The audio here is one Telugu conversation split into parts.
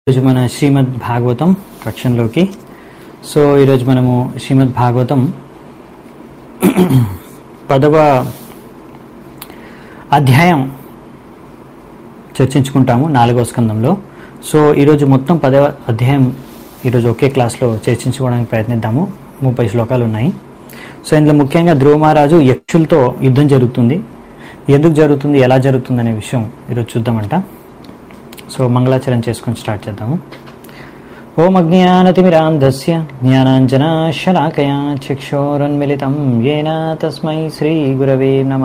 ఈరోజు మన శ్రీమద్ భాగవతం కక్షంలోకి సో ఈరోజు మనము శ్రీమద్ భాగవతం పదవ అధ్యాయం చర్చించుకుంటాము నాలుగవ స్కందంలో సో ఈరోజు మొత్తం పదవ అధ్యాయం ఈరోజు ఒకే క్లాస్లో చర్చించుకోవడానికి ప్రయత్నిద్దాము ముప్పై శ్లోకాలు ఉన్నాయి సో ఇందులో ముఖ్యంగా ధ్రువ మహారాజు యక్షులతో యుద్ధం జరుగుతుంది ఎందుకు జరుగుతుంది ఎలా జరుగుతుంది అనే విషయం ఈరోజు చూద్దామంట సో మంగళాచరణ చేసుకొని స్టార్ట్ చేద్దాము ఓం అజ్ఞానతిమిరాంధస్య జ్ఞానాంజనాశలాకయా చక్షోరన్మిళితం ఏన తస్మై శ్రీగురవే నమ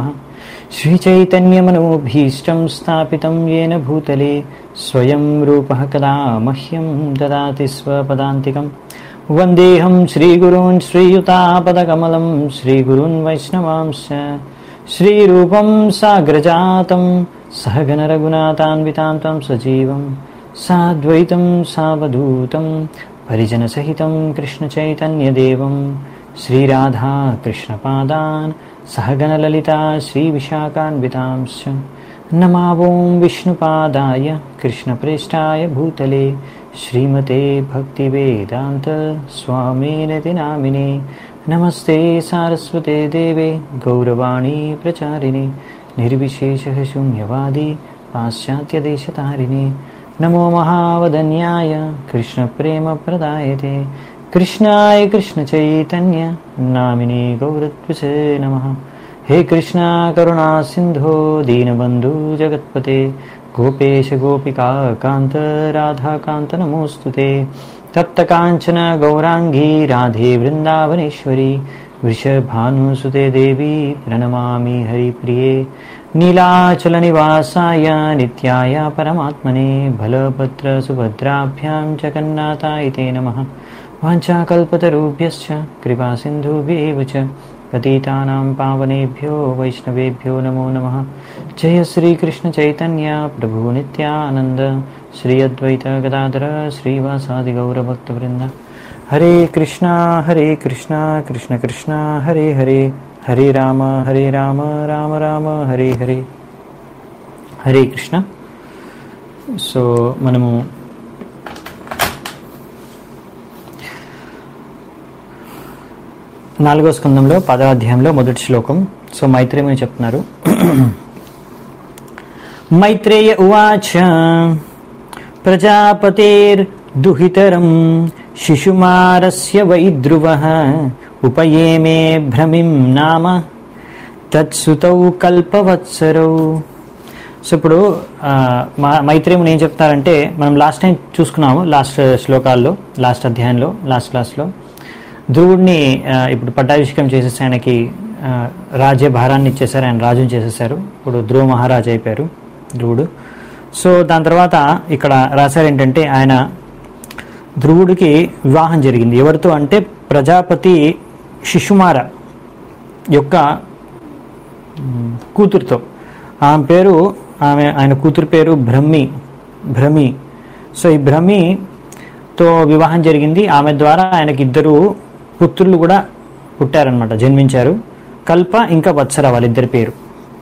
శ్రీచైతన్యమనోభీష్టం స్థాపితం ఏన భూతలే స్వయం రూపः కదా మహ్యం దదాతి స్వపదాంతికం వందేహం శ్రీగురూన్ శ్రీయుతాపదకమలం శ్రీగురున్ వైష్ణవాంశ శ్రీరూపం సాగ్రజాతం सहगणरघुनाथान्वितां तं सजीवं साद्वैतं सावधूतं परिजनसहितं कृष्णचैतन्यदेवं श्रीराधा कृष्णपादान् सहगणललिता श्रीविशाखान्वितांश्च नमावों विष्णुपादाय कृष्णप्रेष्ठाय भूतले श्रीमते भक्तिवेदान्त स्वामिनति नामिने नमस्ते सारस्वते देवे गौरवाणी प्रचारिणे निर्विशेषः शून्यवादी पाश्चात्यदेशतारिणे नमो महावदन्याय कृष्णप्रेमप्रदायते कृष्णाय कृष्णचैतन्य नामिने गौरत्वसे नमः हे कृष्णा करुणा सिन्धो दीनबन्धु जगत्पते गोपेश गोपिका कान्त राधाकान्त नमोऽस्तु ते तप्तकाञ्चन गौराङ्गी राधे वृन्दावनेश्वरी वृषभानुसुते देवी प्रणमामि हरिप्रिये नीलाचलनिवासाय नित्याय परमात्मने बलभद्रसुभद्राभ्यां जगन्नाथाय ते नमः वाञ्छाकल्पतरुभ्यश्च कृपासिन्धुभ्येव च पतितानां पावनेभ्यो वैष्णवेभ्यो नमो नमः जय श्रीकृष्णचैतन्य प्रभु नित्यानन्द श्री अद्वैत गदाधर श्रीवासादिगौरभक्तवृन्द हरे कृष्णा हरे कृष्णा कृष्ण कृष्णा हरे हरे हरे राम हरे राम राम राम హరే హరే హరే కృష్ణ సో మనము నాలుగో స్కందంలో పదో అధ్యాయంలో మొదటి శ్లోకం సో మైత్రేయమని చెప్తున్నారు మైత్రేయ ఉవాచ ప్రజాపతేర్దుహితరం శిశుమారస్య వై ధ్రువः ఉపయేమే భ్రమిం నామ తత్సుతౌ కల్పవత్సరౌ సో ఇప్పుడు ఆ, మా మైత్రేయుని ఏం చెప్తారంటే మనం లాస్ట్ టైం చూసుకున్నాము లాస్ట్ శ్లోకాల్లో లాస్ట్ అధ్యాయంలో లాస్ట్ క్లాస్లో ధ్రువుడిని ఆ, ఇప్పుడు పట్టాభిషేకం చేసేసి ఆయనకి ఆ, రాజ్య భారాన్ని ఇచ్చేసారు ఆయన రాజుని చేసేసారు ఇప్పుడు ధ్రువ మహారాజు అయిపోయారు ధ్రువుడు సో దాని తర్వాత ఇక్కడ రాశారు ఏంటంటే ఆయన ధ్రువుడికి వివాహం జరిగింది ఎవరితో అంటే ప్రజాపతి శిశుమార యొక్క మ్, కూతురుతో ఆమె పేరు ఆమె ఆయన కూతురు పేరు బ్రహ్మి భ్రమి సో ఈ భ్రమితో వివాహం జరిగింది ఆమె ద్వారా ఆయనకి ఇద్దరు పుత్రులు కూడా పుట్టారనమాట జన్మించారు కల్ప ఇంకా వత్సర వాళ్ళిద్దరి పేరు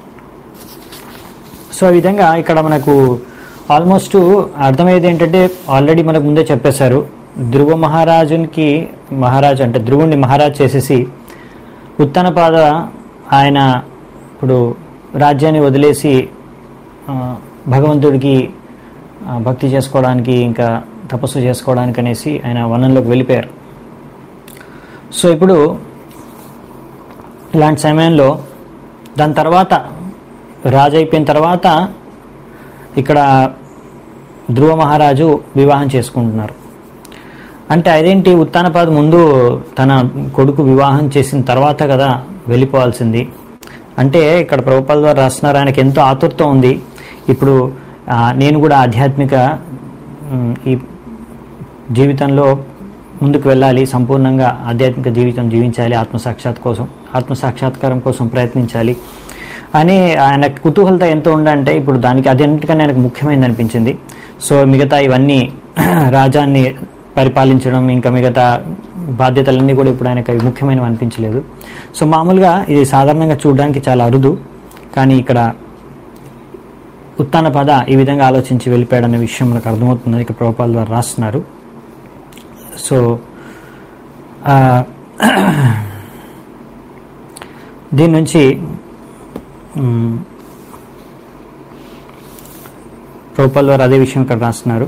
సో ఆ విధంగా ఇక్కడ మనకు ఆల్మోస్ట్ అర్థమయ్యేది ఏంటంటే ఆల్రెడీ మనకు ముందే చెప్పేశారు ధ్రువ మహారాజునికి మహారాజు అంటే ధ్రువుణ్ణి మహారాజు చేసేసి ఉత్తనపాద ఆయన ఇప్పుడు రాజ్యాన్ని వదిలేసి ఆ, భగవంతుడికి ఆ, భక్తి చేసుకోవడానికి ఇంకా తపస్సు చేసుకోవడానికి అనేసి ఆయన వనంలోకి వెళ్ళిపోయారు సో ఇప్పుడు ఇలాంటి సమయంలో దాని తర్వాత రాజు అయిపోయిన తర్వాత ఇక్కడ ధ్రువ మహారాజు వివాహం చేసుకుంటున్నారు అంటే అదేంటి ఉత్తానపాద ముందు తన కొడుకు వివాహం చేసిన తర్వాత కదా వెళ్ళిపోవాల్సింది అంటే ఇక్కడ ప్రభుపాల ద్వారా రాస్తున్నారు ఆయనకి ఎంతో ఆతురత ఉంది ఇప్పుడు ఆ, నేను కూడా ఆధ్యాత్మిక ఉమ్, ఈ జీవితంలో ముందుకు వెళ్ళాలి సంపూర్ణంగా ఆధ్యాత్మిక జీవితం జీవించాలి ఆత్మసాక్షాత్ కోసం ఆత్మసాక్షాత్కారం కోసం ప్రయత్నించాలి అని ఆయన కుతూహలత ఎంత ఉండంటే ఇప్పుడు దానికి అది అన్నిటికన్నా ఆయనకు ముఖ్యమైనది అనిపించింది సో మిగతా ఇవన్నీ రాజాన్ని పరిపాలించడం ఇంకా మిగతా బాధ్యతలన్నీ కూడా ఇప్పుడు ఆయనకు అవి ముఖ్యమైనవి అనిపించలేదు సో మామూలుగా ఇది సాధారణంగా చూడడానికి చాలా అరుదు కానీ ఇక్కడ ఉత్తాన పద ఈ విధంగా ఆలోచించి వెళ్ళిపోయాడనే విషయం మనకు అర్థమవుతుంది ఇక ప్రభుపాల ద్వారా రాస్తున్నారు సో ఆ, దీని నుంచి మ్, ప్రభుపాల ద్వారా అదే విషయం ఇక్కడ రాస్తున్నారు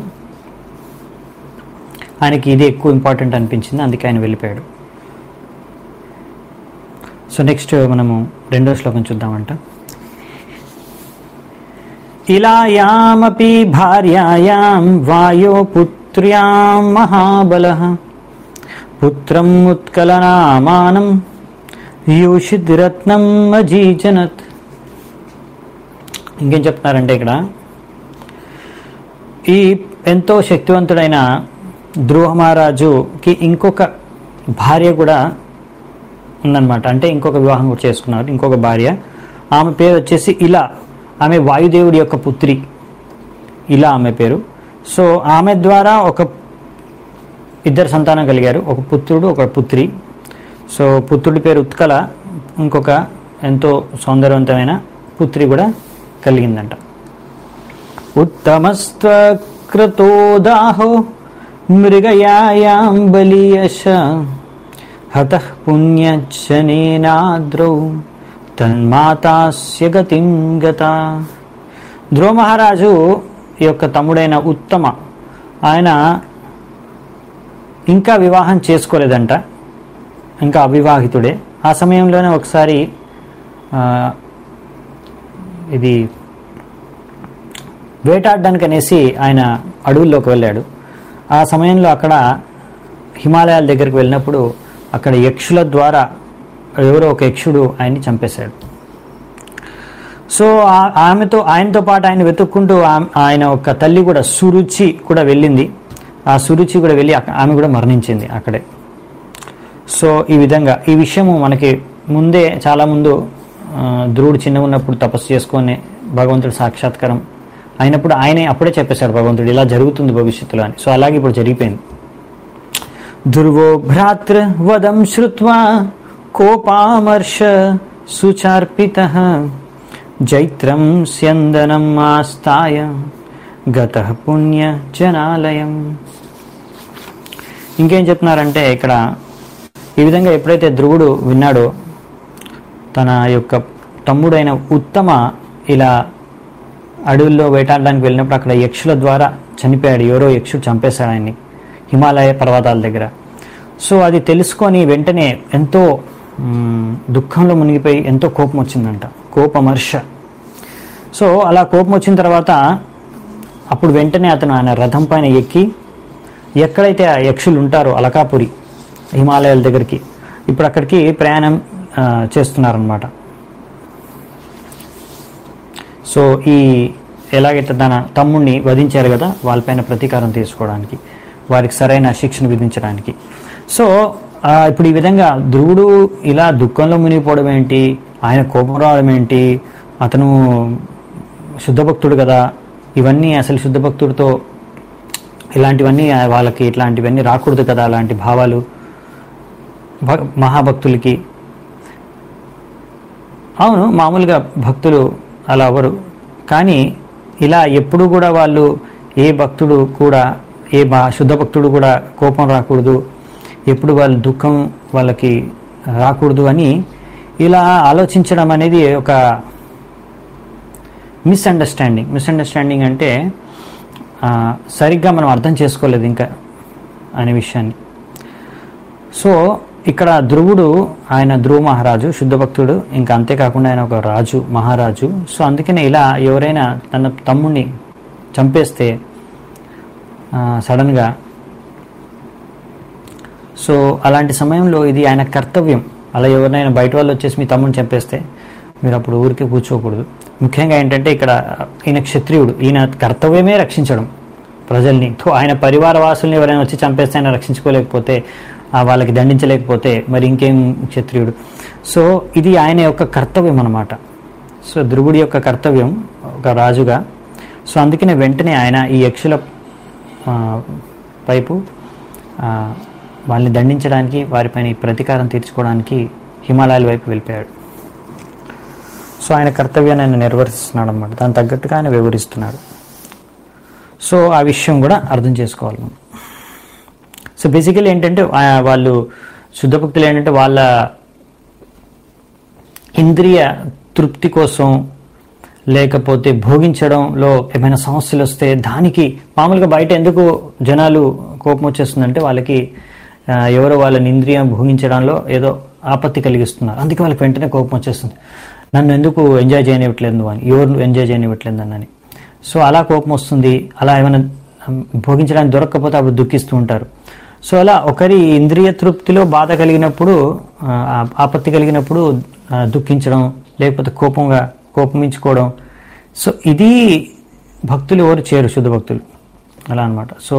ఆయనకి ఇది ఎక్కువ ఇంపార్టెంట్ అనిపించింది అందుకే ఆయన వెళ్ళిపోయాడు సో నెక్స్ట్ మనము రెండో శ్లోకం చూద్దామంట ఇలాయామపి భార్యాయాం వాయో పుత్ర్యాం మహాబల పుత్రం ఉత్కలనామానం యూషిద్రత్నం అజీజనత్ ఇంకేం చెప్తున్నారంటే ఇక్కడ ఈ ఎంతో శక్తివంతుడైన ధ్రువ మహారాజుకి ఇంకొక భార్య కూడా ఉందన్నమాట అంటే ఇంకొక వివాహం కూడా చేసుకున్నారు ఇంకొక భార్య ఆమె పేరు వచ్చేసి ఇలా ఆమె వాయుదేవుడి యొక్క పుత్రి ఇలా ఆమె పేరు సో ఆమె ద్వారా ఒక ఇద్దరు సంతానం కలిగారు ఒక పుత్రుడు ఒక పుత్రి సో పుత్రుడి పేరు ఉత్కల ఇంకొక ఎంతో సౌందర్యవంతమైన పుత్రి కూడా కలిగిందంట ఉత్తమస్త్వక్రతోదాహో మృగయాయాం బలీయశ హత పుణ్యజనేనాద్రౌ తన్మాతాస్య గతిం గత ధ్రువ మహారాజు యొక్క తమ్ముడైన ఉత్తమ ఆయన ఇంకా వివాహం చేసుకోలేదంట ఇంకా అవివాహితుడే ఆ సమయంలోనే ఒకసారి ఆ, ఇది వేటాడడానికి అనేసి ఆయన అడవుల్లోకి వెళ్ళాడు ఆ సమయంలో అక్కడ హిమాలయాల దగ్గరికి వెళ్ళినప్పుడు అక్కడ యక్షుల ద్వారా ఎవరో ఒక యక్షుడు ఆయన్ని చంపేశాడు సో ఆ- ఆమెతో ఆయనతో పాటు ఆయన వెతుక్కుంటూ ఆమె- ఆయన ఒక తల్లి కూడా సురుచి కూడా వెళ్ళింది ఆ సురుచి కూడా వెళ్ళి అక్క- ఆమె కూడా మరణించింది అక్కడే సో ఈ విధంగా ఈ విషయము మనకి ముందే చాలా ముందు ఆ, ధ్రువుడు చిన్న ఉన్నప్పుడు తపస్సు చేసుకొని భగవంతుడు సాక్షాత్కారం అయినప్పుడు ఆయనే అప్పుడే చెప్పేశాడు భగవంతుడు ఇలా జరుగుతుంది భవిష్యత్తులో అని సో అలాగే ఇప్పుడు జరిగిపోయింది ధ్రువో భ్రాతృ వదం శ్రుత్వా కోపామర్ష సుచార్పిత జైత్రం స్యందనం ఆస్తాయ గత పుణ్య జనాలయం ఇంకేం చెప్తున్నారంటే ఇక్కడ ఈ విధంగా ఎప్పుడైతే ధ్రువుడు విన్నాడో తన యొక్క తమ్ముడైన ఉత్తమ ఇలా అడవుల్లో వేటాడడానికి వెళ్ళినప్పుడు అక్కడ యక్షుల ద్వారా చనిపోయాడు ఎవరో యక్షుడు చంపేశాడు ఆయన్ని హిమాలయ పర్వతాల దగ్గర సో అది తెలుసుకొని వెంటనే ఎంతో మ్, దుఃఖంలో మునిగిపోయి ఎంతో కోపం వచ్చిందంట కోపమర్ష సో అలా కోపం వచ్చిన తర్వాత అప్పుడు వెంటనే అతను ఆయన రథం పైన ఎక్కి ఎక్కడైతే ఆ యక్షులు ఉంటారో అలకాపురి హిమాలయాల దగ్గరికి ఇప్పుడు అక్కడికి ప్రయాణం ఆ, చేస్తున్నారనమాట సో ఈ ఎలాగైతే తన తమ్ముడిని వధించారు కదా వాళ్ళపైన ప్రతీకారం తీసుకోవడానికి వారికి సరైన శిక్షణ విధించడానికి సో ఆ, ఇప్పుడు ఈ విధంగా ధ్రువుడు ఇలా దుఃఖంలో మునిగిపోవడం ఏంటి ఆయన కోపం రావడం ఏంటి అతను శుద్ధ భక్తుడు కదా ఇవన్నీ అసలు శుద్ధ భక్తుడితో ఇలాంటివన్నీ ఆ, వాళ్ళకి ఇట్లాంటివన్నీ రాకూడదు కదా అలాంటి భావాలు భ- మహాభక్తులకి అవును మామూలుగా భక్తులు అలా అవ్వరు కానీ ఇలా ఎప్పుడు కూడా వాళ్ళు ఏ భక్తుడు కూడా ఏ బా శుద్ధ భక్తుడు కూడా కోపం రాకూడదు ఎప్పుడు వాళ్ళ దుఃఖం వాళ్ళకి రాకూడదు అని ఇలా ఆలోచించడం అనేది ఒక మిస్అండర్స్టాండింగ్ మిస్అండర్స్టాండింగ్ అంటే ఆ, సరిగ్గా మనం అర్థం చేసుకోలేదు ఇంకా అనే విషయాన్ని సో ఇక్కడ ధ్రువుడు ఆయన ధ్రువ మహారాజు శుద్ధ భక్తుడు ఇంకా అంతేకాకుండా ఆయన ఒక రాజు మహారాజు సో అందుకనే ఇలా ఎవరైనా తన తమ్ముడిని చంపేస్తే ఆ, సడన్గా సో అలాంటి సమయంలో ఇది ఆయన కర్తవ్యం అలా ఎవరినైనా బయట వాళ్ళు వచ్చేసి మీ తమ్ముడిని చంపేస్తే మీరు అప్పుడు ఊరికి కూర్చోకూడదు ముఖ్యంగా ఏంటంటే ఇక్కడ ఈయన క్షత్రియుడు ఈయన కర్తవ్యమే రక్షించడం ప్రజల్ని తో ఆయన పరివార వాసుల్ని ఎవరైనా వచ్చి చంపేస్తే ఆయన రక్షించుకోలేకపోతే ఆ వాళ్ళకి దండించలేకపోతే మరి ఇంకేం క్షత్రియుడు సో ఇది ఆయన యొక్క కర్తవ్యం అన్నమాట సో ధ్రువుడి యొక్క కర్తవ్యం ఒక రాజుగా సో అందుకనే వెంటనే ఆయన ఈ యక్షుల ఆ, వైపు ఆ, వాళ్ళని దండించడానికి వారిపైన ఈ ప్రతీకారం తీర్చుకోవడానికి హిమాలయాల వైపు వెళ్ళిపోయాడు సో ఆయన కర్తవ్యాన్ని ఆయన నిర్వర్తిస్తున్నాడు అనమాట దాని తగ్గట్టుగా ఆయన వివరిస్తున్నాడు సో ఆ విషయం కూడా అర్థం చేసుకోవాలి మనం సో బేసికలీ ఏంటంటే ఆ వాళ్ళు శుద్ధ భక్తులు ఏంటంటే వాళ్ళ ఇంద్రియ తృప్తి కోసం లేకపోతే భోగించడంలో ఏమైనా సమస్యలు వస్తే దానికి మామూలుగా బయట ఎందుకు జనాలు కోపం వచ్చేస్తుందంటే వాళ్ళకి ఆ, ఎవరో వాళ్ళని ఇంద్రియం భోగించడంలో ఏదో ఆపత్తి కలిగిస్తున్నారు అందుకే వాళ్ళకి వెంటనే కోపం వచ్చేస్తుంది నన్ను ఎందుకు ఎంజాయ్ చేయనివ్వట్లేదు నువ్వు అని ఎవరు ఎంజాయ్ చేయనివ్వట్లేదు నన్నని సో అలా కోపం వస్తుంది అలా ఏమైనా ఉమ్, భోగించడానికి దొరకకపోతే అప్పుడు దుఃఖిస్తూ ఉంటారు సో అలా ఒకరి ఇంద్రియ తృప్తిలో బాధ కలిగినప్పుడు ఆ, ఆపత్తి కలిగినప్పుడు ఆ, దుఃఖించడం లేకపోతే కోపంగా కోపమించుకోవడం సో ఇది భక్తులు ఎవరు చేయరు శుద్ధ భక్తులు అలా అన్నమాట సో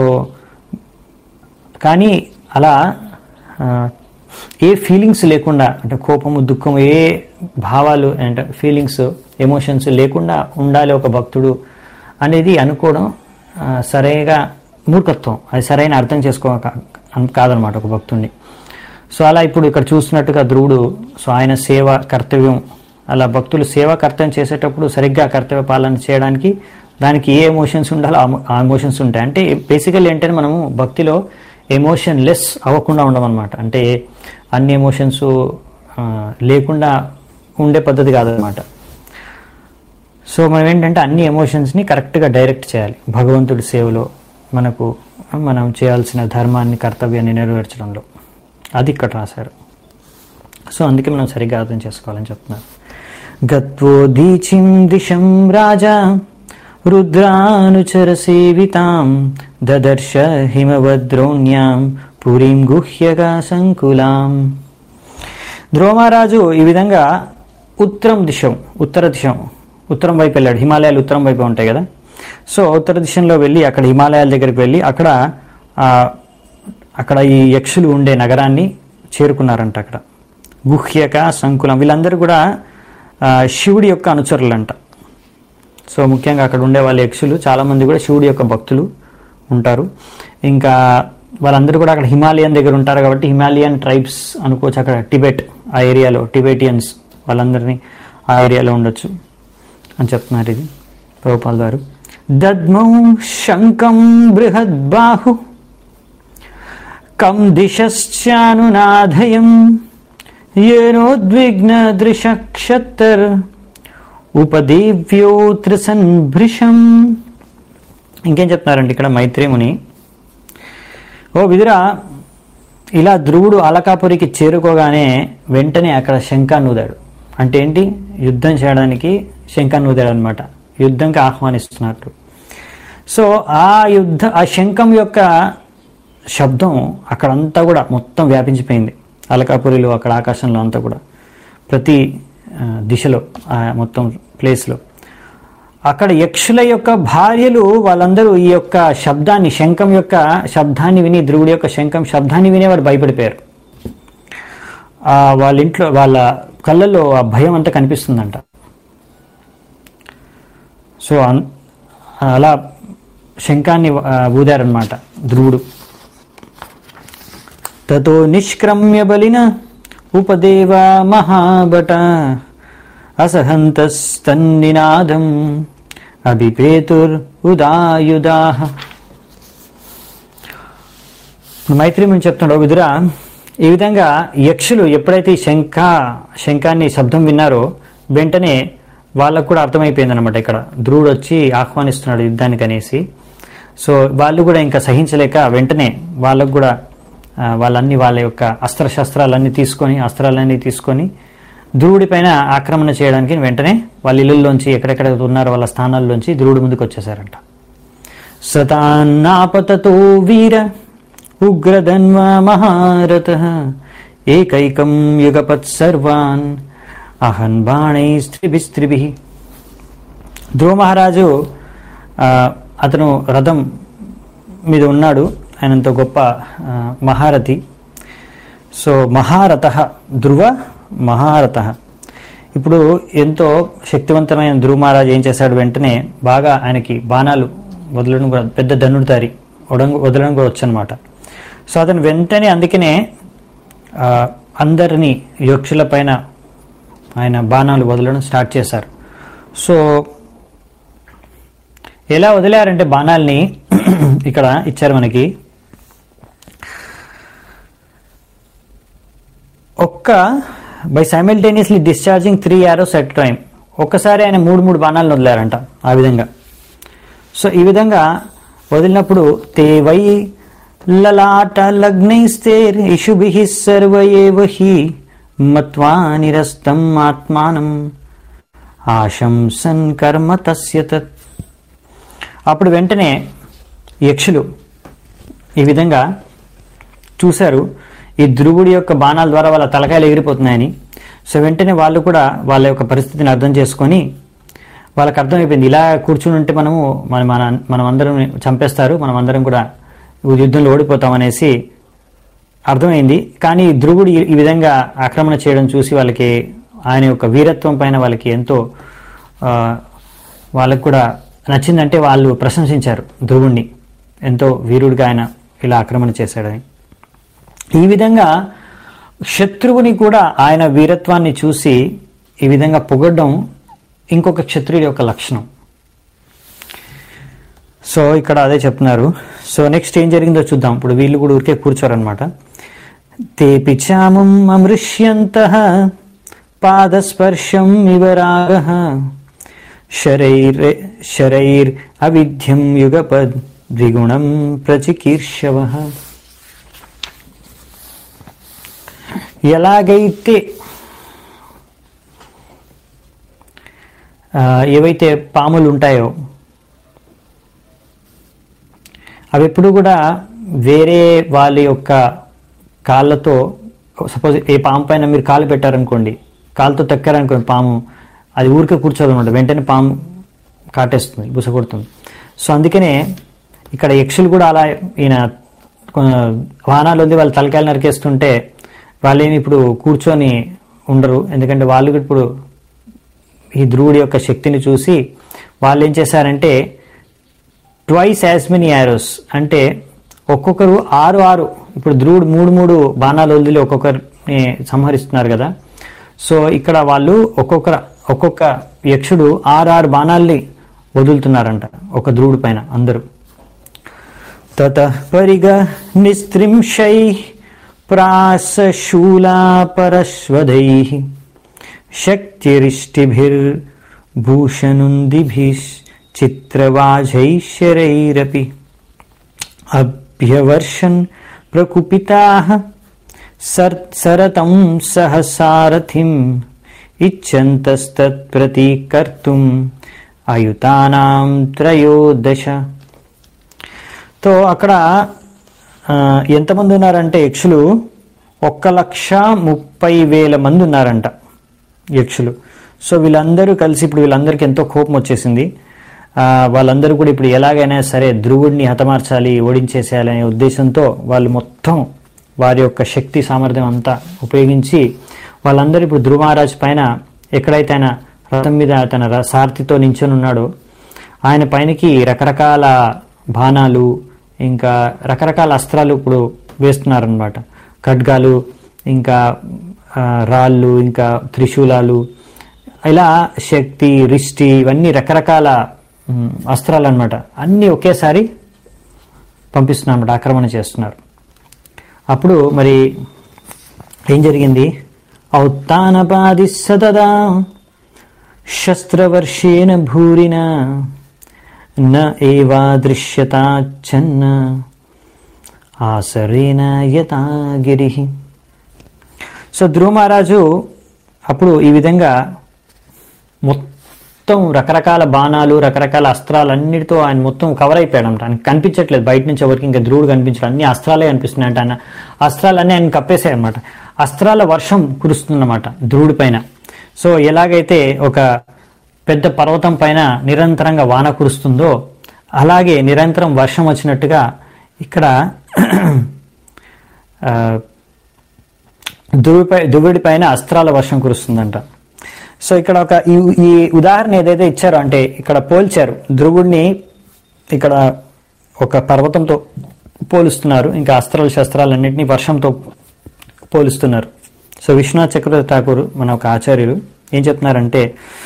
కానీ అలా ఆ, ఏ ఫీలింగ్స్ లేకుండా అంటే కోపము దుఃఖము ఏ భావాలు అంటే ఫీలింగ్స్ ఎమోషన్స్ లేకుండా ఉండాలి ఒక భక్తుడు అనేది అనుకోవడం ఆ, సరైనగా మూర్ఖత్వం అది సరైన అర్థం చేసుకో కాదనమాట ఒక భక్తుడిని సో అలా ఇప్పుడు ఇక్కడ చూస్తున్నట్టుగా ధ్రువుడు సో ఆయన సేవ కర్తవ్యం అలా భక్తులు సేవా కర్తవ్యం చేసేటప్పుడు సరిగ్గా కర్తవ్య పాలన చేయడానికి దానికి ఏ ఎమోషన్స్ ఉండాలో ఆ- ఆ ఎమోషన్స్ ఉంటాయి అంటే బేసికల్ ఏంటంటే మనము భక్తిలో ఎమోషన్ లెస్ అవ్వకుండా ఉండమన్నమాట అంటే అన్ని ఎమోషన్స్ లేకుండా ఉండే పద్ధతి కాదనమాట సో మనం ఏంటంటే అన్ని ఎమోషన్స్ని కరెక్ట్గా డైరెక్ట్ చేయాలి భగవంతుడి సేవలో మనకు మనం చేయాల్సిన ధర్మాన్ని కర్తవ్యాన్ని నెరవేర్చడంలో అది ఇక్కడ రాశారు సో అందుకే మనం సరిగ్గా అర్థం చేసుకోవాలని చెప్తున్నారు గత్వోదీచిం దిశం రాజా రుద్రానుచర సేవితాం దదర్శ హిమవద్రోణ్యాం పురీం గుహ్యగా సంకులాం ధ్రువమహారాజు ఈ విధంగా ఉత్తరం దిశం ఉత్తర దిశం ఉత్తరం వైపు వెళ్ళాడు హిమాలయాలు ఉత్తరం వైపు ఉంటాయి కదా సో ఉత్తర దిశలో వెళ్ళి అక్కడ హిమాలయాల దగ్గరికి వెళ్ళి అక్కడ ఆ, అక్కడ ఈ యక్షులు ఉండే నగరాన్ని చేరుకున్నారంట అక్కడ గుహ్యక సంకులం వీళ్ళందరూ కూడా ఆ, శివుడి యొక్క అనుచరులంట సో ముఖ్యంగా అక్కడ ఉండే వాళ్ళ యక్షులు చాలామంది కూడా శివుడి యొక్క భక్తులు ఉంటారు ఇంకా వాళ్ళందరూ కూడా అక్కడ హిమాలయన్ దగ్గర ఉంటారు కాబట్టి హిమాలయన్ ట్రైబ్స్ అనుకోవచ్చు అక్కడ టిబెట్ ఆ ఏరియాలో టిబెటియన్స్ వాళ్ళందరినీ ఆ ఏరియాలో ఉండొచ్చు అని చెప్తున్నారు ఇది ప్రభుపాల్ గారు దద్మౌ శంకం బృహద్బాహు కం దిశానునాధయం ఏనోద్విగ్న దృశక్షత్తర్ ఉపదేవ్యో త్రిసన్భృశం ఇంకేం చెప్తున్నారంటే ఇక్కడ మైత్రేముని ఓ విదురా ఇలా ధ్రువుడు అలకాపురికి చేరుకోగానే వెంటనే అక్కడ శంఖాన్ని ఊదాడు అంటే ఏంటి యుద్ధం చేయడానికి శంఖాన్ని ఊదాడు అనమాట యుద్ధంకి ఆహ్వానిస్తున్నట్టు సో ఆ యుద్ధ ఆ శంఖం యొక్క శబ్దం అక్కడంతా కూడా మొత్తం వ్యాపించిపోయింది అలకాపురిలో అక్కడ ఆకాశంలో అంతా కూడా ప్రతి ఆ, దిశలో ఆ మొత్తం ప్లేస్లో అక్కడ యక్షుల యొక్క భార్యలు వాళ్ళందరూ ఈ యొక్క శబ్దాన్ని శంఖం యొక్క శబ్దాన్ని విని ధ్రువుడి యొక్క శంఖం శబ్దాన్ని వినే వాడు భయపడిపోయారు ఆ వాళ్ళ ఇంట్లో వాళ్ళ కళ్ళల్లో ఆ భయం అంతా కనిపిస్తుందంట సో అన్- అలా శంఖాన్ని ఆ, ఊదారనమాట ధ్రువుడు తతో నిష్క్రమ్య బలిన ఉపదేవ మహాభట అసహంతస్తన్నినాదం అభిపేతుర్ ఉదాయుదా మైత్రి మేము చెప్తున్నాడు విదురా ఈ విధంగా యక్షులు ఎప్పుడైతే ఈ శంఖ శంఖాన్ని శబ్దం విన్నారో వెంటనే వాళ్ళకు కూడా అర్థమైపోయింది అనమాట ఇక్కడ ధ్రువుడు వచ్చి ఆహ్వానిస్తున్నాడు యుద్ధానికి అనేసి సో వాళ్ళు కూడా ఇంకా సహించలేక వెంటనే వాళ్ళకు కూడా ఆ, వాళ్ళన్ని వాళ్ళ యొక్క అస్త్రశస్త్రాలన్నీ తీసుకొని అస్త్రాలన్నీ తీసుకొని ధ్రువుడి పైన ఆక్రమణ చేయడానికి వెంటనే వాళ్ళ ఇళ్ళల్లోంచి ఎక్కడెక్కడ ఉన్నారో వాళ్ళ స్థానాల్లోంచి ధ్రువుడి ముందుకు వచ్చేసారంట సతాన్నాపతతో వీర ఉగ్రధన్వ మహారథ ఏకైకం యుగపత్ సర్వాన్ అహన్ బాణైస్త్రిభిస్త్రిభి ధ్రువ మహారాజు ఆ, అతను రథం మీద ఉన్నాడు ఆయనంత గొప్ప ఆ, మహారథి సో మహారథ ధ్రువ మహారథ ఇప్పుడు ఎంతో శక్తివంతమైన ధ్రువ మహారాజు ఏం చేశాడు వెంటనే బాగా ఆయనకి బాణాలు వదలడం కూడా పెద్ద ధనుడిదారి వదలడం వదలడం కూడా వచ్చనమాట సో అతను వెంటనే అందుకనే ఆ, అందరినీ యక్షుల పైన ఆయన బాణాలు వదలడం స్టార్ట్ చేశారు సో ఎలా వదిలారంటే బాణాల్ని ఇక్కడ ఇచ్చారు మనకి ఒక్క by simultaneously discharging three arrows at time ఒక్కసారి ఆయన మూడు మూడు బాణాలను వదిలారంట ఆ విధంగా సో ఈ విధంగా వదిలినప్పుడు తే వై లలాట లగ్నైస్తేర్ ఇషుభి సర్వ ఏవ హి మత్వా నిరస్తం ఆత్మానం ఆశంసన్ కర్మ తస్య తత్ అప్పుడు వెంటనే యక్షులు ఈ విధంగా చూశారు ఈ ధ్రువుడి యొక్క బాణాల ద్వారా వాళ్ళ తలకాయలు ఎగిరిపోతున్నాయని సో వెంటనే వాళ్ళు కూడా వాళ్ళ యొక్క పరిస్థితిని అర్థం చేసుకొని వాళ్ళకి అర్థమైపోయింది ఇలా కూర్చుని ఉంటే మనము మన మన మనం అందరం చంపేస్తారు మనం అందరం కూడా యుద్ధంలో ఓడిపోతాం అనేసి అర్థమైంది కానీ ధ్రువుడు ఈ- ఈ విధంగా ఆక్రమణ చేయడం చూసి వాళ్ళకి ఆయన యొక్క వీరత్వం పైన వాళ్ళకి ఎంతో ఆ, వాళ్ళకు కూడా నచ్చిందంటే వాళ్ళు ప్రశంసించారు ధ్రువుణ్ణి ఎంతో వీరుడిగా ఆయన ఇలా ఆక్రమణ చేశాడని ఈ విధంగా శత్రువుని కూడా ఆయన వీరత్వాన్ని చూసి ఈ విధంగా పొగడ్డం ఇంకొక క్షత్రియుడి యొక్క లక్షణం సో ఇక్కడ అదే చెప్తున్నారు సో నెక్స్ట్ ఏం జరిగిందో చూద్దాం ఇప్పుడు వీళ్ళు కూడా ఊరికే కూర్చోరనమాట తేపి చామం అమృష్యంత పాదస్పర్శం ఇవ రాగ శరైర్ శరైర్ అవిధ్యం యుగపద్ ద్విగుణం ప్రచికీర్షవ ఎలాగైతే ఆ, ఏవైతే పాములు ఉంటాయో అవి ఎప్పుడు కూడా వేరే వాళ్ళ యొక్క కాళ్ళతో సపోజ్ ఏ పాము పైన మీరు కాలు పెట్టారనుకోండి కాలుతో తక్కారనుకోండి పాము అది ఊరికే కూర్చోదన్నమాట వెంటనే పాము కాటేస్తుంది బుస కొడుతుంది సో అందుకనే ఇక్కడ యక్షులు కూడా అలా ఈయన కొ- వాహనాలు ఉంది వాళ్ళ తలకాయలు నరికేస్తుంటే వాళ్ళేమి ఇప్పుడు కూర్చొని ఉండరు ఎందుకంటే వాళ్ళు కూడా ఇప్పుడు ఈ ధ్రువుడి యొక్క శక్తిని చూసి వాళ్ళు ఏం చేశారంటే ట్వైస్ యాజ్ మెనీ యారోస్ అంటే ఒక్కొక్కరు ఆరు ఆరు ఇప్పుడు ధ్రువుడు మూడు మూడు బాణాలు వదిలి ఒక్కొక్కరిని సంహరిస్తున్నారు కదా సో ఇక్కడ వాళ్ళు ఒక్కొక్కర ఒక్కొక్క యక్షుడు ఆరు ఆరు బాణాల్ని వదులుతున్నారంట ఒక ధ్రువుడి పైన అందరూ తత పరిగ నిస్త్రింశై ప్రాసశూలాపరశ్వదై శక్తిరిష్టిభిర్భూషణుందిభిశ్చిత్రవాజైశ్చరైరపి అభ్యవర్షన్ ప్రకుపితాః సర్ సరతం సహసారథిం ఇచ్చంతస్తత్ప్రతీకర్తుం అయుతానాం త్రయోదశ తో అక్కడ ఆ, ఎంతమంది ఉన్నారంటే యక్షులు ఒక్క లక్ష ముప్పై వేల మంది ఉన్నారంట యక్షులు సో వీళ్ళందరూ కలిసి ఇప్పుడు వీళ్ళందరికీ ఎంతో కోపం వచ్చేసింది ఆ, వాళ్ళందరూ కూడా ఇప్పుడు ఎలాగైనా సరే ధ్రువుడిని హతమార్చాలి ఓడించేసేయాలి అనే ఉద్దేశంతో వాళ్ళు మొత్తం వారి యొక్క శక్తి సామర్థ్యం అంతా ఉపయోగించి వాళ్ళందరూ ఇప్పుడు ధ్రువ మహారాజ్ పైన ఎక్కడైతే ఆయన రథం మీద తన ర- సారథితో నించొని ఉన్నాడో ఆయన పైనకి రకరకాల బాణాలు ఇంకా రకరకాల అస్త్రాలు ఇప్పుడు వేస్తున్నారనమాట ఖడ్గాలు ఇంకా ఆ, రాళ్ళు ఇంకా త్రిశూలాలు ఇలా శక్తి రిష్టి ఇవన్నీ రకరకాల మ్, అస్త్రాలు అనమాట అన్నీ ఒకేసారి పంపిస్తున్నారు అనమాట ఆక్రమణ చేస్తున్నారు అప్పుడు మరి ఏం జరిగింది ఔత్తానపాది సతదా శస్త్రవర్షేణ భూరిన న ఏవాదృశ్యతాచ్చన్న ఆసరేణ యథా గిరి సో ధ్రువ మహారాజు అప్పుడు ఈ విధంగా మొత్తం రకరకాల బాణాలు రకరకాల అస్త్రాలన్నిటితో ఆయన మొత్తం కవర్ అయిపోయాడంట ఆయన కనిపించట్లేదు బయట నుంచి ఎవరికి ఇంకా ధ్రువుడు కనిపించడం అన్ని అస్త్రాలే కనిపిస్తున్నాయంట ఆయన అస్త్రాలన్నీ ఆయన కప్పేశాయి అనమాట అస్త్రాల వర్షం కురుస్తుందన్నమాట ధ్రువుడి పైన సో ఎలాగైతే ఒక పెద్ద పర్వతం పైన నిరంతరంగా వాన కురుస్తుందో అలాగే నిరంతరం వర్షం వచ్చినట్టుగా ఇక్కడ ఆ, దువ్విపై దువ్విడి పైన అస్త్రాల వర్షం కురుస్తుందంట సో ఇక్కడ ఒక ఈ ఈ ఉదాహరణ ఏదైతే ఇచ్చారో అంటే ఇక్కడ పోల్చారు ధ్రువుడిని ఇక్కడ ఒక పర్వతంతో పోలుస్తున్నారు ఇంకా అస్త్రాలు శస్త్రాలన్నింటినీ వర్షంతో పోలుస్తున్నారు సో విశ్వనాథ్ చక్రవర్తి ఠాకూర్ మన ఒక ఆచార్యులు ఏం చెప్తున్నారంటే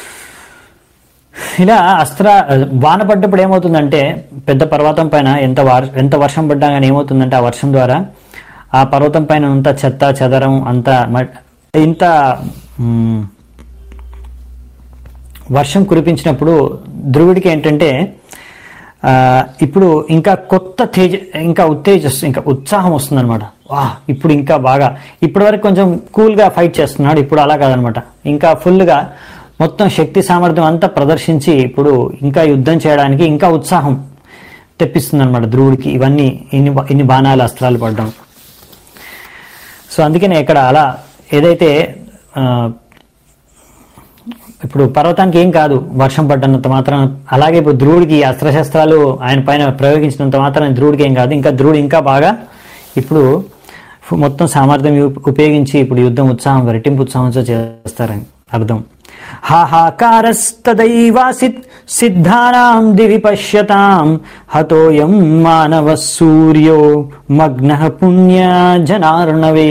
ఇలా అస్త్ర వాన పడ్డప్పుడు ఏమవుతుందంటే పెద్ద పర్వతం పైన ఎంత వార్ ఎంత వర్షం పడ్డా కానీ ఏమవుతుందంటే ఆ వర్షం ద్వారా ఆ పర్వతం పైన అంత చెత్త చెదరం అంత మ- ఇంత మ్, వర్షం కురిపించినప్పుడు ధ్రువుడికి ఏంటంటే ఆ, ఇప్పుడు ఇంకా కొత్త తేజ ఇంకా ఉత్తేజస్ ఇంకా ఉత్సాహం వస్తుందన్నమాట వా ఇప్పుడు ఇంకా బాగా ఇప్పటి వరకు కొంచెం కూల్గా ఫైట్ చేస్తున్నాడు ఇప్పుడు అలా కాదనమాట ఇంకా ఫుల్గా మొత్తం శక్తి సామర్థ్యం అంతా ప్రదర్శించి ఇప్పుడు ఇంకా యుద్ధం చేయడానికి ఇంకా ఉత్సాహం తెప్పిస్తుంది అనమాట ధ్రువుడికి ఇవన్నీ ఇన్ని ఇన్ని బాణాలు అస్త్రాలు పడడం సో అందుకనే ఇక్కడ అలా ఏదైతే ఆ, ఇప్పుడు పర్వతానికి ఏం కాదు వర్షం పడ్డన్నంత మాత్రం అలాగే ఇప్పుడు ధ్రువుడికి ఈ అస్త్రశస్త్రాలు ఆయన పైన ప్రయోగించినంత మాత్రం ధ్రువుడికి ఏం కాదు ఇంకా ధ్రువుడు ఇంకా బాగా ఇప్పుడు ఫు- మొత్తం సామర్థ్యం ఉప్- ఉపయోగించి ఇప్పుడు యుద్ధం ఉత్సాహం రెట్టింపు ఉత్సాహంతో చేస్తారని అర్థం హాహాకారస్తదైవాసిత్ సిద్ధానాం దివి పశ్యతాం హతోయం మానవ సూర్యో మగ్న పుణ్య జనార్ణవే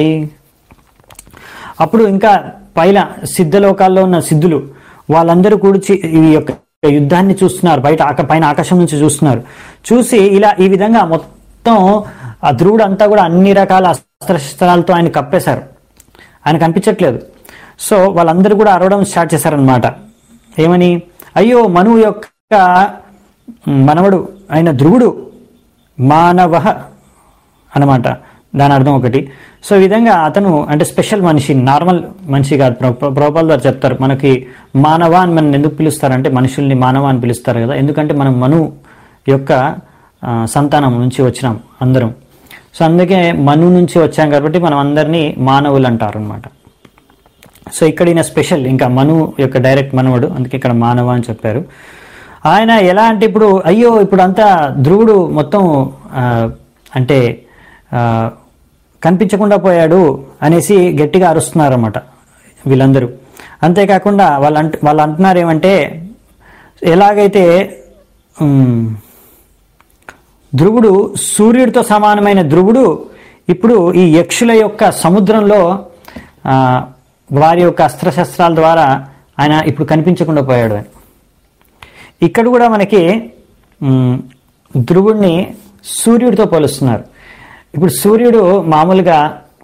అప్పుడు ఇంకా పైన సిద్ధలోకాల్లో ఉన్న సిద్ధులు వాళ్ళందరూ కూర్చి ఈ యొక్క యుద్ధాన్ని చూస్తున్నారు బయట ఆక- పైన ఆకాశం నుంచి చూస్తున్నారు చూసి ఇలా ఈ విధంగా మొత్తం ఆ ధ్రువుడు అంతా కూడా అన్ని రకాల అస్త్రశస్త్రాలతో ఆయన కప్పేశారు ఆయన కనిపించట్లేదు సో వాళ్ళందరూ కూడా అరవడం స్టార్ట్ చేశారనమాట ఏమని అయ్యో మనువు యొక్క మనవడు అయిన ధ్రువుడు మానవ అన్నమాట దాని అర్థం ఒకటి సో ఈ విధంగా అతను అంటే స్పెషల్ మనిషి నార్మల్ మనిషి కాదు ప్ర- ప్రభుపాల్ గారు చెప్తారు మనకి మానవ అని మనం ఎందుకు పిలుస్తారంటే మనుషుల్ని మానవ అని పిలుస్తారు కదా ఎందుకంటే మనం మను యొక్క ఆ, సంతానం నుంచి వచ్చినాం అందరం సో అందుకే మను నుంచి వచ్చాం కాబట్టి మనం అందరినీ మానవులు అంటారు అనమాట సో ఇక్కడ ఈయన స్పెషల్ ఇంకా మను యొక్క డైరెక్ట్ మనవడు అందుకే ఇక్కడ మానవ అని చెప్పారు ఆయన ఎలా అంటే ఇప్పుడు అయ్యో ఇప్పుడు అంతా ధ్రువుడు మొత్తం ఆ, అంటే ఆ, కనిపించకుండా పోయాడు అనేసి గట్టిగా అరుస్తున్నారన్నమాట వీళ్ళందరూ అంతేకాకుండా వాళ్ళు అంట వాళ్ళు అంటున్నారు ఏమంటే ఎలాగైతే ఉమ్, ధ్రువుడు సూర్యుడితో సమానమైన ధ్రువుడు ఇప్పుడు ఈ యక్షుల యొక్క సముద్రంలో ఆ, వారి యొక్క అస్త్రశస్త్రాల ద్వారా ఆయన ఇప్పుడు కనిపించకుండా పోయాడు అని ఇక్కడ కూడా మనకి ఉమ్, ధ్రువుడిని సూర్యుడితో పోలుస్తున్నారు ఇప్పుడు సూర్యుడు మామూలుగా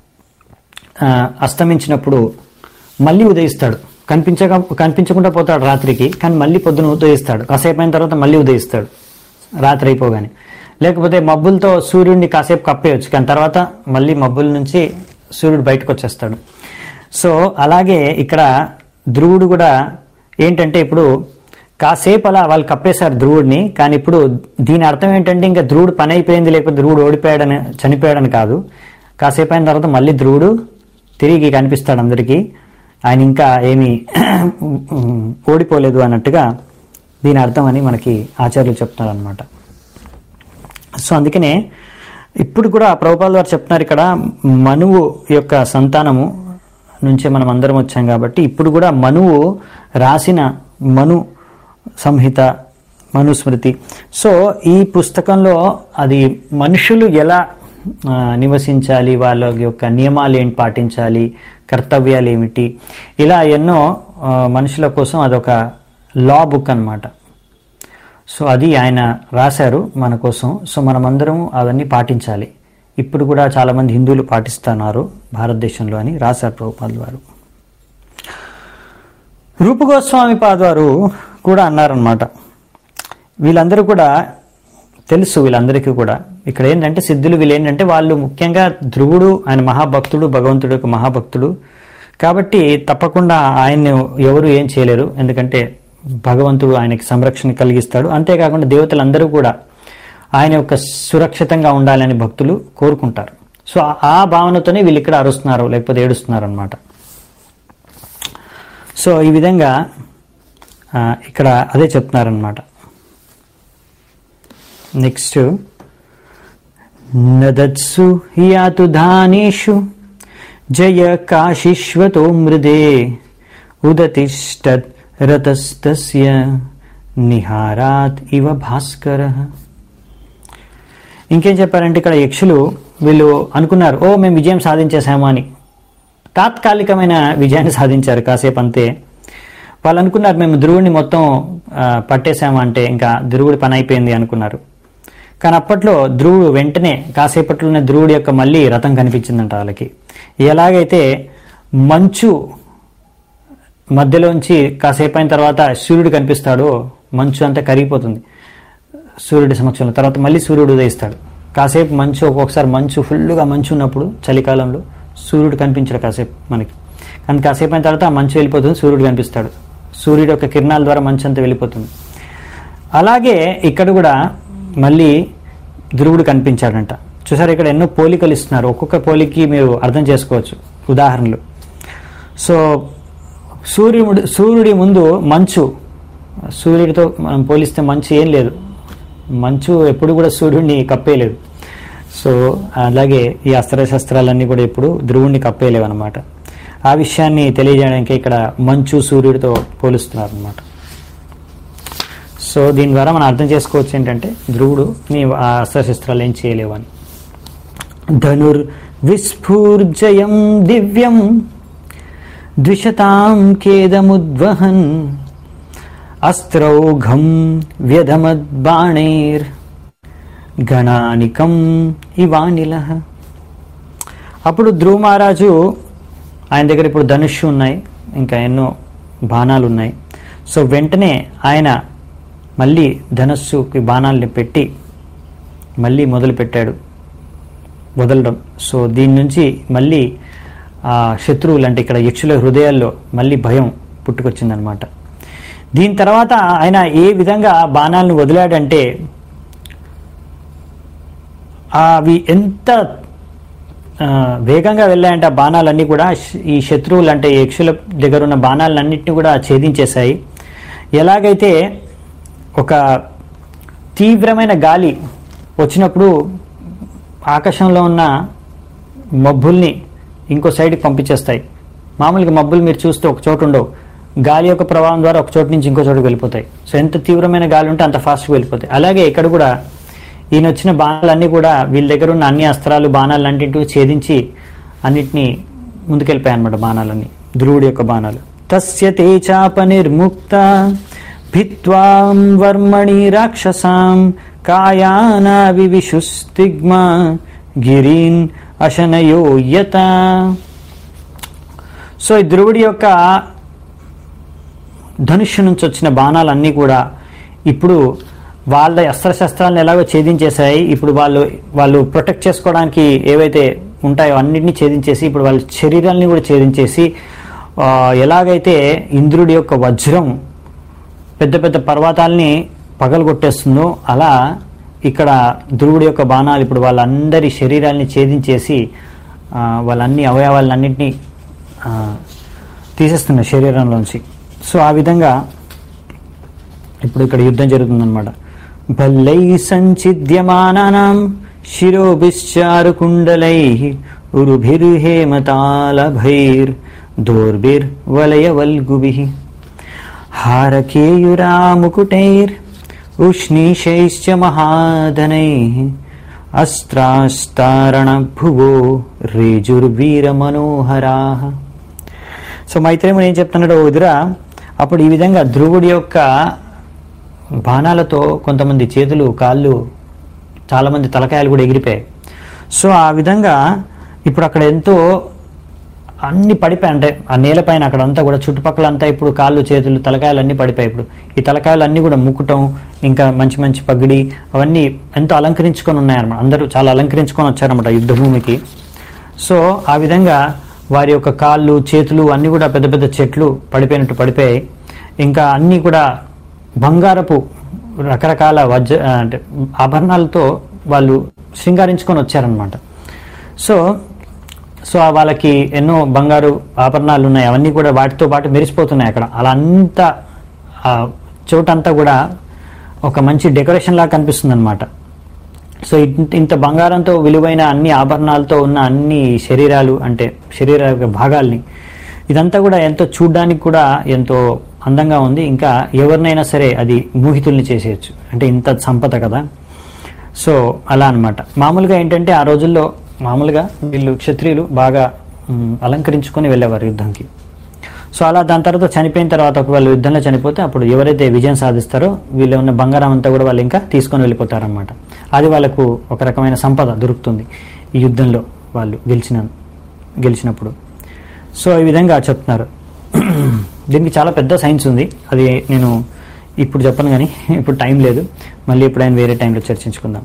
ఆ, అస్తమించినప్పుడు మళ్ళీ ఉదయిస్తాడు కనిపించక కనిపించకుండా పోతాడు రాత్రికి కానీ మళ్ళీ పొద్దున ఉదయిస్తాడు కాసేపు అయిన తర్వాత మళ్ళీ ఉదయిస్తాడు రాత్రి అయిపోగానే లేకపోతే మబ్బులతో సూర్యుడిని కాసేపు కప్పేయచ్చు కానీ తర్వాత మళ్ళీ మబ్బుల నుంచి సూర్యుడు బయటకు వచ్చేస్తాడు సో అలాగే ఇక్కడ ధ్రువుడు కూడా ఏంటంటే ఇప్పుడు కాసేపు అలా వాళ్ళు కప్పేశారు ధ్రువుడిని కానీ ఇప్పుడు దీని అర్థం ఏంటంటే ఇంకా ధ్రువుడు పని అయిపోయింది లేకపోతే ధ్రువుడు ఓడిపోయాడని చనిపోయాడని కాదు కాసేపు అయిన తర్వాత మళ్ళీ ధ్రువుడు తిరిగి కనిపిస్తాడు అందరికీ ఆయన ఇంకా ఏమీ ఓడిపోలేదు అన్నట్టుగా దీని అర్థం అని మనకి ఆచార్యులు చెప్తున్నారు అనమాట సో అందుకనే ఇప్పుడు కూడా ప్రభుపాల్ వారు చెప్తున్నారు ఇక్కడ మనువు యొక్క సంతానము నుంచే మనం అందరం వచ్చాం కాబట్టి ఇప్పుడు కూడా మనువు రాసిన మను సంహిత మనుస్మృతి సో ఈ పుస్తకంలో అది మనుషులు ఎలా ఆ, నివసించాలి వాళ్ళ యొక్క నియమాలు ఏంటి పాటించాలి కర్తవ్యాలు ఏమిటి ఇలా ఎన్నో ఆ, మనుషుల కోసం అదొక లా బుక్ అన్నమాట సో అది ఆయన రాశారు మన కోసం సో మనమందరం అవన్నీ పాటించాలి ఇప్పుడు కూడా చాలామంది హిందువులు పాటిస్తున్నారు భారతదేశంలో అని రాశారు ప్రభుపాల్ వారు రూపగోస్వామి పాదవారు కూడా అన్నారనమాట వీళ్ళందరూ కూడా తెలుసు వీళ్ళందరికీ కూడా ఇక్కడ ఏంటంటే సిద్ధులు వీళ్ళు ఏంటంటే వాళ్ళు ముఖ్యంగా ధ్రువుడు ఆయన మహాభక్తుడు భగవంతుడు యొక్క మహాభక్తుడు కాబట్టి తప్పకుండా ఆయన్ని ఎవరు ఏం చేయలేరు ఎందుకంటే భగవంతుడు ఆయనకి సంరక్షణ కలిగిస్తాడు అంతేకాకుండా దేవతలందరూ కూడా ఆయన యొక్క సురక్షితంగా ఉండాలని భక్తులు కోరుకుంటారు సో ఆ- ఆ భావనతోనే వీళ్ళు ఇక్కడ అరుస్తున్నారు లేకపోతే ఏడుస్తున్నారు అనమాట సో ఈ విధంగా ఆ, ఇక్కడ అదే చెప్తున్నారనమాట నెక్స్ట్ నదత్సు యాతు ధానేషు జయ కాశిష్వతో మృదే ఉదతిష్టత్ రతస్తస్య నిహారాత్ ఇవ భాస్కర ఇంకేం చెప్పారంటే ఇక్కడ యక్షులు వీళ్ళు అనుకున్నారు ఓ మేము విజయం సాధించేశాము అని తాత్కాలికమైన విజయాన్ని సాధించారు కాసేపు అంతే వాళ్ళు అనుకున్నారు మేము ధ్రువుడిని మొత్తం ఆ, పట్టేశాము అంటే ఇంకా ధ్రువుడి పని అయిపోయింది అనుకున్నారు కానీ అప్పట్లో ధ్రువుడు వెంటనే కాసేపట్లోనే ధ్రువుడి యొక్క మళ్ళీ రథం కనిపించిందంట వాళ్ళకి ఎలాగైతే మంచు మధ్యలోంచి కాసేపు అయిన తర్వాత సూర్యుడు కనిపిస్తాడో మంచు అంతా కరిగిపోతుంది సూర్యుడి సమక్షంలో తర్వాత మళ్ళీ సూర్యుడు ఉదయిస్తాడు కాసేపు మంచు ఒక్కొక్కసారి మంచు ఫుల్గా మంచు ఉన్నప్పుడు చలికాలంలో సూర్యుడు కనిపించడు కాసేపు మనకి కానీ కాసేపు అయిన తర్వాత ఆ మంచు వెళ్ళిపోతుంది సూర్యుడు కనిపిస్తాడు సూర్యుడు యొక్క కిరణాల ద్వారా మంచు అంతా వెళ్ళిపోతుంది అలాగే ఇక్కడ కూడా మళ్ళీ ధ్రువుడు కనిపించాడంట చూసారు ఇక్కడ ఎన్నో పోలికలు ఇస్తున్నారు ఒక్కొక్క పోలికి మీరు అర్థం చేసుకోవచ్చు ఉదాహరణలు సో సూర్యుడు సూర్యుడి ముందు మంచు సూర్యుడితో మనం పోలిస్తే మంచు ఏం లేదు మంచు ఎప్పుడు కూడా సూర్యుడిని కప్పేయలేదు సో అలాగే ఈ అస్త్రశస్త్రాలన్నీ కూడా ఎప్పుడు ధ్రువుడిని కప్పేయలేవు అనమాట ఆ విషయాన్ని తెలియజేయడానికి ఇక్కడ మంచు సూర్యుడితో పోలుస్తున్నారు అనమాట సో దీని ద్వారా మనం అర్థం చేసుకోవచ్చు ఏంటంటే ధ్రువుడు నీ ఆ అస్త్రశస్త్రాలు ఏం చేయలేవు అని ధనుర్ విస్ఫూర్జయం దివ్యం ద్విషతాం ఖేదముద్వహన్ అస్త్రౌఘం వ్యధమద్బాణైర్ గణానికం ఇవానిల అప్పుడు ధ్రువ మహారాజు ఆయన దగ్గర ఇప్పుడు ధనుష్షు ఉన్నాయి ఇంకా ఎన్నో బాణాలు ఉన్నాయి సో వెంటనే ఆయన మళ్ళీ ధనస్సుకి బాణాలని పెట్టి మళ్ళీ మొదలు పెట్టాడు వదలడం సో దీని నుంచి మళ్ళీ ఆ శత్రువులు అంటే ఇక్కడ యక్షుల హృదయాల్లో మళ్ళీ భయం పుట్టుకొచ్చిందనమాట దీని తర్వాత ఆయన ఏ విధంగా బాణాలను వదిలాడంటే అవి ఎంత ఆ, వేగంగా వెళ్ళాయంటే ఆ బాణాలన్నీ కూడా శ- ఈ శత్రువులు అంటే యక్షుల దగ్గర ఉన్న బాణాలన్నింటినీ కూడా ఛేదించేశాయి ఎలాగైతే ఒక తీవ్రమైన గాలి వచ్చినప్పుడు ఆకాశంలో ఉన్న మబ్బుల్ని ఇంకో సైడ్కి పంపించేస్తాయి మామూలుగా మబ్బులు మీరు చూస్తే ఒక చోటు ఉండవు గాలి యొక్క ప్రభావం ద్వారా ఒక చోటు నుంచి ఇంకో చోటుకు వెళ్ళిపోతాయి సో ఎంత తీవ్రమైన గాలి ఉంటే అంత ఫాస్ట్గా వెళ్ళిపోతాయి అలాగే ఇక్కడ కూడా ఈయన వచ్చిన బాణాలన్నీ కూడా వీళ్ళ దగ్గర ఉన్న అన్ని అస్త్రాలు బాణాలన్నింటినీ ఛేదించి అన్నిటినీ ముందుకెళ్ళిపోయాయి అనమాట బాణాలన్నీ ధ్రువుడి యొక్క బాణాలు తస్య తే చాప నిర్ముక్త భిత్వాం వర్మణి రాక్షసాం కాయానా వివిషుస్తిగ్మ గిరీన్ అశనయో యత సో ఈ ధ్రువుడి యొక్క ధనుష్సు నుంచి వచ్చిన బాణాలన్నీ కూడా ఇప్పుడు వాళ్ళ అస్త్రశస్త్రాలను ఎలాగో ఛేదించేశాయి ఇప్పుడు వాళ్ళు వాళ్ళు ప్రొటెక్ట్ చేసుకోవడానికి ఏవైతే ఉంటాయో అన్నిటిని ఛేదించేసి ఇప్పుడు వాళ్ళ శరీరాల్ని కూడా ఛేదించేసి ఆ, ఎలాగైతే ఇంద్రుడి యొక్క వజ్రం పెద్ద పెద్ద పర్వతాల్ని పగలగొట్టేస్తుందో అలా ఇక్కడ ధ్రువుడి యొక్క బాణాలు ఇప్పుడు వాళ్ళందరి శరీరాల్ని ఛేదించేసి ఆ, వాళ్ళన్ని అవయవాలన్నింటినీ తీసేస్తున్నాయి శరీరంలోంచి సో ఆ విధంగా ఇప్పుడు ఇక్కడ యుద్ధం జరుగుతుందన్నమాట భల్లై సంచిద్యమానానాం శిరోభిశ్చారుకుండలై ఉరుభిర్హేమతాళభైర్ దోర్భిర్ వలయవల్గుభిః హారకేయురాముకుటైర్ ఉష్ణీషైశ్చ మహాధనైః అస్త్రాస్తారణభువో రేజుర్వీరమనోహరాः సో మైత్రేముని ఏం చెప్తున్నాడు "ఓ ఎదురా అప్పుడు ఈ విధంగా ధ్రువుడి యొక్క బాణాలతో కొంతమంది చేతులు కాళ్ళు చాలామంది తలకాయలు కూడా ఎగిరిపోయాయి సో ఆ విధంగా ఇప్పుడు అక్కడ ఎంతో అన్ని పడిపోయాయి అంటే ఆ నేలపైన అక్కడ అంతా కూడా చుట్టుపక్కల అంతా ఇప్పుడు కాళ్ళు చేతులు తలకాయలు అన్నీ పడిపోయాయి ఇప్పుడు ఈ తలకాయలు అన్నీ కూడా ముక్కుటం ఇంకా మంచి మంచి పగిడి అవన్నీ ఎంతో అలంకరించుకొని ఉన్నాయన్నమాట అందరూ చాలా అలంకరించుకొని వచ్చారన్నమాట యుద్ధభూమికి సో ఆ విధంగా వారి యొక్క కాళ్ళు చేతులు అన్నీ కూడా పెద్ద పెద్ద చెట్లు పడిపోయినట్టు పడిపోయాయి ఇంకా అన్నీ కూడా బంగారపు రకరకాల వజ్ర అంటే ఆభరణాలతో వాళ్ళు శృంగారించుకొని వచ్చారనమాట సో సో ఆ వాళ్ళకి ఎన్నో బంగారు ఆభరణాలు ఉన్నాయి అవన్నీ కూడా వాటితో పాటు మెరిసిపోతున్నాయి అక్కడ అలా అంతా ఆ చోటంతా కూడా ఒక మంచి డెకరేషన్ లాగా కనిపిస్తుంది అనమాట సో ఇంత ఇంత బంగారంతో విలువైన అన్ని ఆభరణాలతో ఉన్న అన్ని శరీరాలు అంటే శరీర యొక్క భాగాల్ని ఇదంతా కూడా ఎంతో చూడ్డానికి కూడా ఎంతో అందంగా ఉంది ఇంకా ఎవరినైనా సరే అది మోహితుల్ని చేసేయచ్చు అంటే ఇంత సంపద కదా సో అలా అన్నమాట మామూలుగా ఏంటంటే ఆ రోజుల్లో మామూలుగా వీళ్ళు క్షత్రియులు బాగా మ్, అలంకరించుకొని వెళ్ళేవారు యుద్ధంకి సో అలా దాని తర్వాత చనిపోయిన తర్వాత ఒకవేళ యుద్ధంలో చనిపోతే అప్పుడు ఎవరైతే విజయం సాధిస్తారో వీళ్ళు ఉన్న బంగారం అంతా కూడా వాళ్ళు ఇంకా తీసుకొని వెళ్ళిపోతారనమాట అది వాళ్ళకు ఒక రకమైన సంపద దొరుకుతుంది ఈ యుద్ధంలో వాళ్ళు గెలిచిన గెలిచినప్పుడు సో ఈ విధంగా చెప్తున్నారు దీనికి చాలా పెద్ద సైన్స్ ఉంది అది నేను ఇప్పుడు చెప్పను కానీ ఇప్పుడు టైం లేదు మళ్ళీ ఎప్పుడైనా వేరే టైంలో చర్చించుకుందాం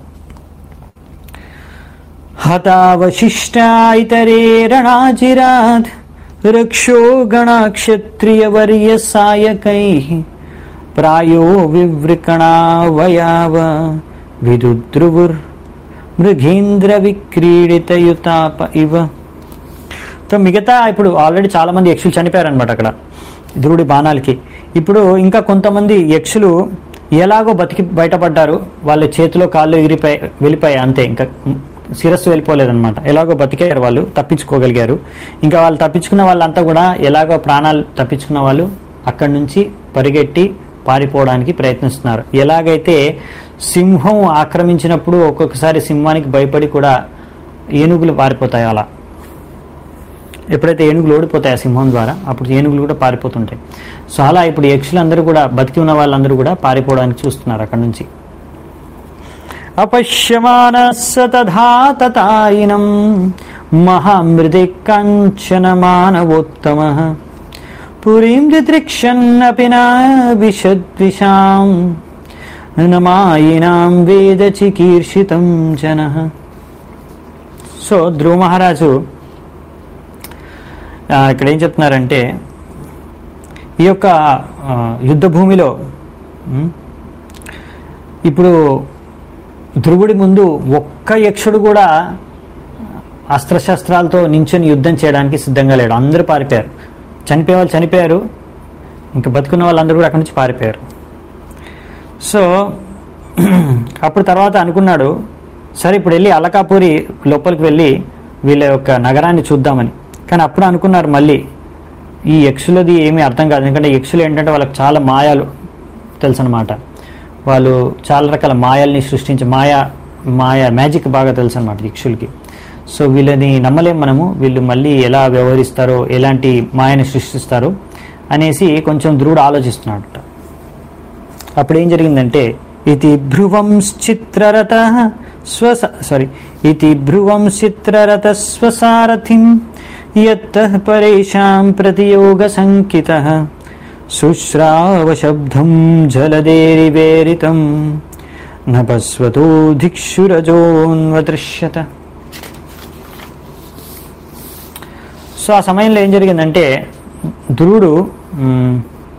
హతావశిష్టా ఇతరే రణాజిరాత్ రక్షో గణక్షత్రియవర్య సాయకై ప్రాయో వివృకణావయావ విదుద్రువుర్ మృగేంద్ర విక్రీడితయుతాప ఇవ సో మిగతా ఇప్పుడు ఆల్రెడీ చాలా మంది యక్షులు చనిపోయారనమాట అక్కడ ధ్రువుడి బాణాలకి ఇప్పుడు ఇంకా కొంతమంది యక్షులు ఎలాగో బతికి బయటపడ్డారు వాళ్ళ చేతిలో కాళ్ళు ఎగిరిపోయి వెళ్ళిపోయాయి అంతే ఇంకా శిరస్సు వెళ్ళిపోలేదన్నమాట ఎలాగో బతికారు వాళ్ళు తప్పించుకోగలిగారు ఇంకా వాళ్ళు తప్పించుకున్న వాళ్ళంతా కూడా ఎలాగో ప్రాణాలు తప్పించుకున్న వాళ్ళు అక్కడి నుంచి పరిగెట్టి పారిపోవడానికి ప్రయత్నిస్తున్నారు ఎలాగైతే సింహం ఆక్రమించినప్పుడు ఒక్కొక్కసారి సింహానికి భయపడి కూడా ఏనుగులు పారిపోతాయి అలా ఎప్పుడైతే ఏనుగులు ఓడిపోతాయి ఆ సింహం ద్వారా అప్పుడు ఏనుగులు కూడా పారిపోతుంటాయి సో అలా ఇప్పుడు యక్షులందరూ కూడా బతికి ఉన్న వాళ్ళందరూ కూడా పారిపోవడానికి చూస్తున్నారు అక్కడ నుంచి అపశ్యమాన సతధా తతాయినం మహామృది కంచన మానవోత్తమ పురీం దిదృక్షన్నపి నా విషద్విషాం నమాయినాం వేద చికీర్షితం జన సో ధ్రువ మహారాజు ఆ, ఇక్కడ ఏం చెప్తున్నారంటే ఈ యొక్క ఆ, యుద్ధ భూమిలో ఉమ్, ఇప్పుడు ధ్రువుడి ముందు ఒక్క యక్షుడు కూడా అస్త్రశస్త్రాలతో నించుని యుద్ధం చేయడానికి సిద్ధంగా లేడు అందరూ పారిపోయారు చనిపోయే వాళ్ళు చనిపోయారు ఇంకా బతుకున్న వాళ్ళందరూ కూడా అక్కడి నుంచి పారిపోయారు సో అప్పుడు తర్వాత అనుకున్నాడు సరే ఇప్పుడు వెళ్ళి అలకాపూరి లోపలికి వెళ్ళి వీళ్ళ యొక్క నగరాన్ని చూద్దామని కానీ అప్పుడు అనుకున్నారు మళ్ళీ ఈ యక్షులది ఏమీ అర్థం కాదు ఎందుకంటే యక్షులు ఏంటంటే వాళ్ళకి చాలా మాయాలు తెలుసు అనమాట వాళ్ళు చాలా రకాల మాయల్ని సృష్టించి మాయా మాయా మ్యాజిక్ బాగా తెలుసు అనమాట యక్షులకి సో వీళ్ళని నమ్మలేం మనము వీళ్ళు మళ్ళీ ఎలా వ్యవహరిస్తారో ఎలాంటి మాయని సృష్టిస్తారో అనేసి కొంచెం ధ్రువుడు ఆలోచిస్తున్నాడట అప్పుడు ఏం జరిగిందంటే ఇది భ్రువం చిత్రరథ స్వస సారీ ఇది భ్రువం చిత్రరథ స్వసారథిం యత్త పరేషాం ప్రతియోగ సంకిత శుశ్రావ శబ్దం జలదేరివేరితం నభస్వతో దిక్షురజోన్వదృశ్యత సో ఆ సమయంలో ఏం జరిగిందంటే ధ్రువుడు మ్,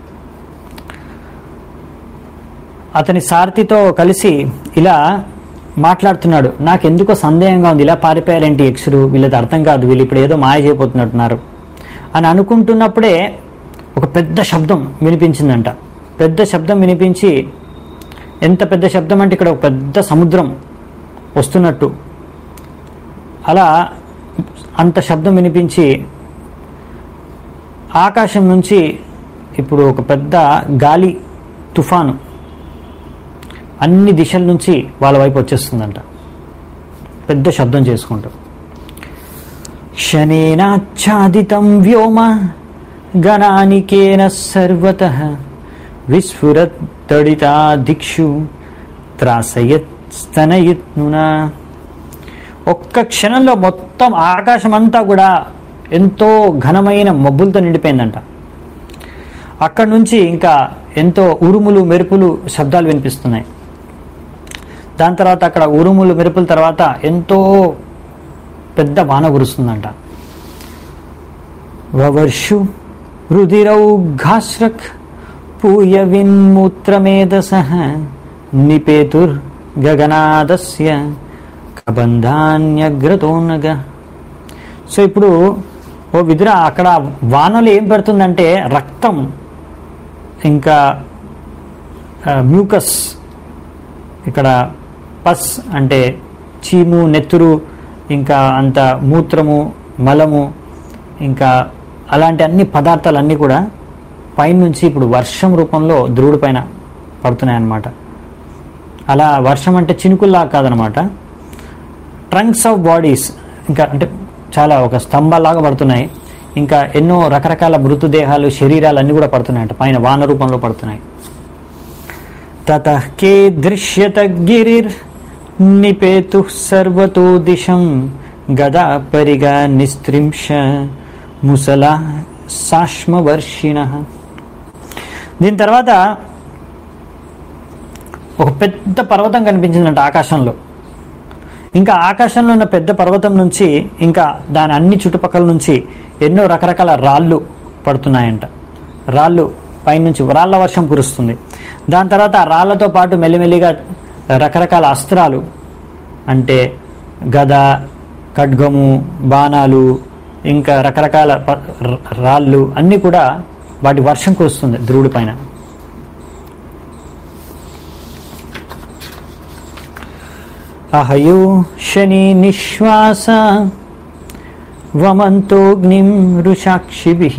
అతని సారథితో కలిసి ఇలా మాట్లాడుతున్నాడు నాకు ఎందుకో సందేహంగా ఉంది ఇలా పారిపోయారేంటి యక్షుడు వీళ్ళది అర్థం కాదు వీళ్ళు ఇప్పుడు ఏదో మాయ చేయబోతున్నట్టున్నారు అని అనుకుంటున్నప్పుడే ఒక పెద్ద శబ్దం వినిపించిందంట పెద్ద శబ్దం వినిపించి ఎంత పెద్ద శబ్దం అంటే ఇక్కడ ఒక పెద్ద సముద్రం వస్తున్నట్టు అలా అంత శబ్దం వినిపించి ఆకాశం నుంచి ఇప్పుడు ఒక పెద్ద గాలి తుఫాను అన్ని దిశల నుంచి వాళ్ళ వైపు వచ్చేస్తుందంట పెద్ద శబ్దం చేసుకుంటూ శనేనాచ్ఛాదితం వ్యోమ గణానికేన సర్వత విస్ఫురత్ తడితా దిక్షు త్రాసయత్ స్తనయిత్నునా ఒక్క క్షణంలో మొత్తం ఆకాశం అంతా కూడా ఎంతో ఘనమైన మబ్బులతో నిండిపోయిందంట అక్కడి నుంచి ఇంకా ఎంతో ఉరుములు మెరుపులు శబ్దాలు వినిపిస్తున్నాయి దాని తర్వాత అక్కడ ఉరుములు మెరుపుల తర్వాత ఎంతో పెద్ద వాన కురుస్తుందంట వవర్షు రుధిరౌ ఘాశ్రక్ పూయ విన్మూత్రమేధస నిపేతుర్ గగనాదస్య కబంధాన్యగ్రతోనగ సో ఇప్పుడు ఓ విదుర అక్కడ వానలు ఏం పెడుతుందంటే రక్తం ఇంకా మ్యూకస్ ఇక్కడ పస్ అంటే చీము నెత్తురు ఇంకా అంత మూత్రము మలము ఇంకా అలాంటి అన్ని పదార్థాలన్నీ కూడా పైనుంచి ఇప్పుడు వర్షం రూపంలో ధ్రువుడి పైన పడుతున్నాయి అన్నమాట అలా వర్షం అంటే చినుకుల్లా కాదనమాట ట్రంక్స్ ఆఫ్ బాడీస్ ఇంకా అంటే చాలా ఒక స్తంభాలాగా పడుతున్నాయి ఇంకా ఎన్నో రకరకాల మృతదేహాలు శరీరాలు అన్నీ కూడా పడుతున్నాయంట పైన వాన రూపంలో పడుతున్నాయి తత కే దృశ్యత గిరిర్ నిపేతు సర్వతో దిశం గదా పరిగా నిస్త్రింశ ముసల సాష్మవర్షిణ దీని తర్వాత ఒక పెద్ద పర్వతం కనిపించిందంట ఆకాశంలో ఇంకా ఆకాశంలో ఉన్న పెద్ద పర్వతం నుంచి ఇంకా దాని అన్ని చుట్టుపక్కల నుంచి ఎన్నో రకరకాల రాళ్ళు పడుతున్నాయంట రాళ్ళు పైనుంచి రాళ్ళ వర్షం కురుస్తుంది దాని తర్వాత ఆ రాళ్లతో పాటు మెల్లిమెల్లిగా రకరకాల అస్త్రాలు అంటే గద ఖడ్గము బాణాలు ఇంకా రకరకాల ప- ర- రాళ్ళు అన్నీ కూడా వాటి వర్షం కురుస్తుంది ధ్రువుడి పైన అహయో శని నిశ్వాస వమంతోగ్నిం రుషాక్షిభి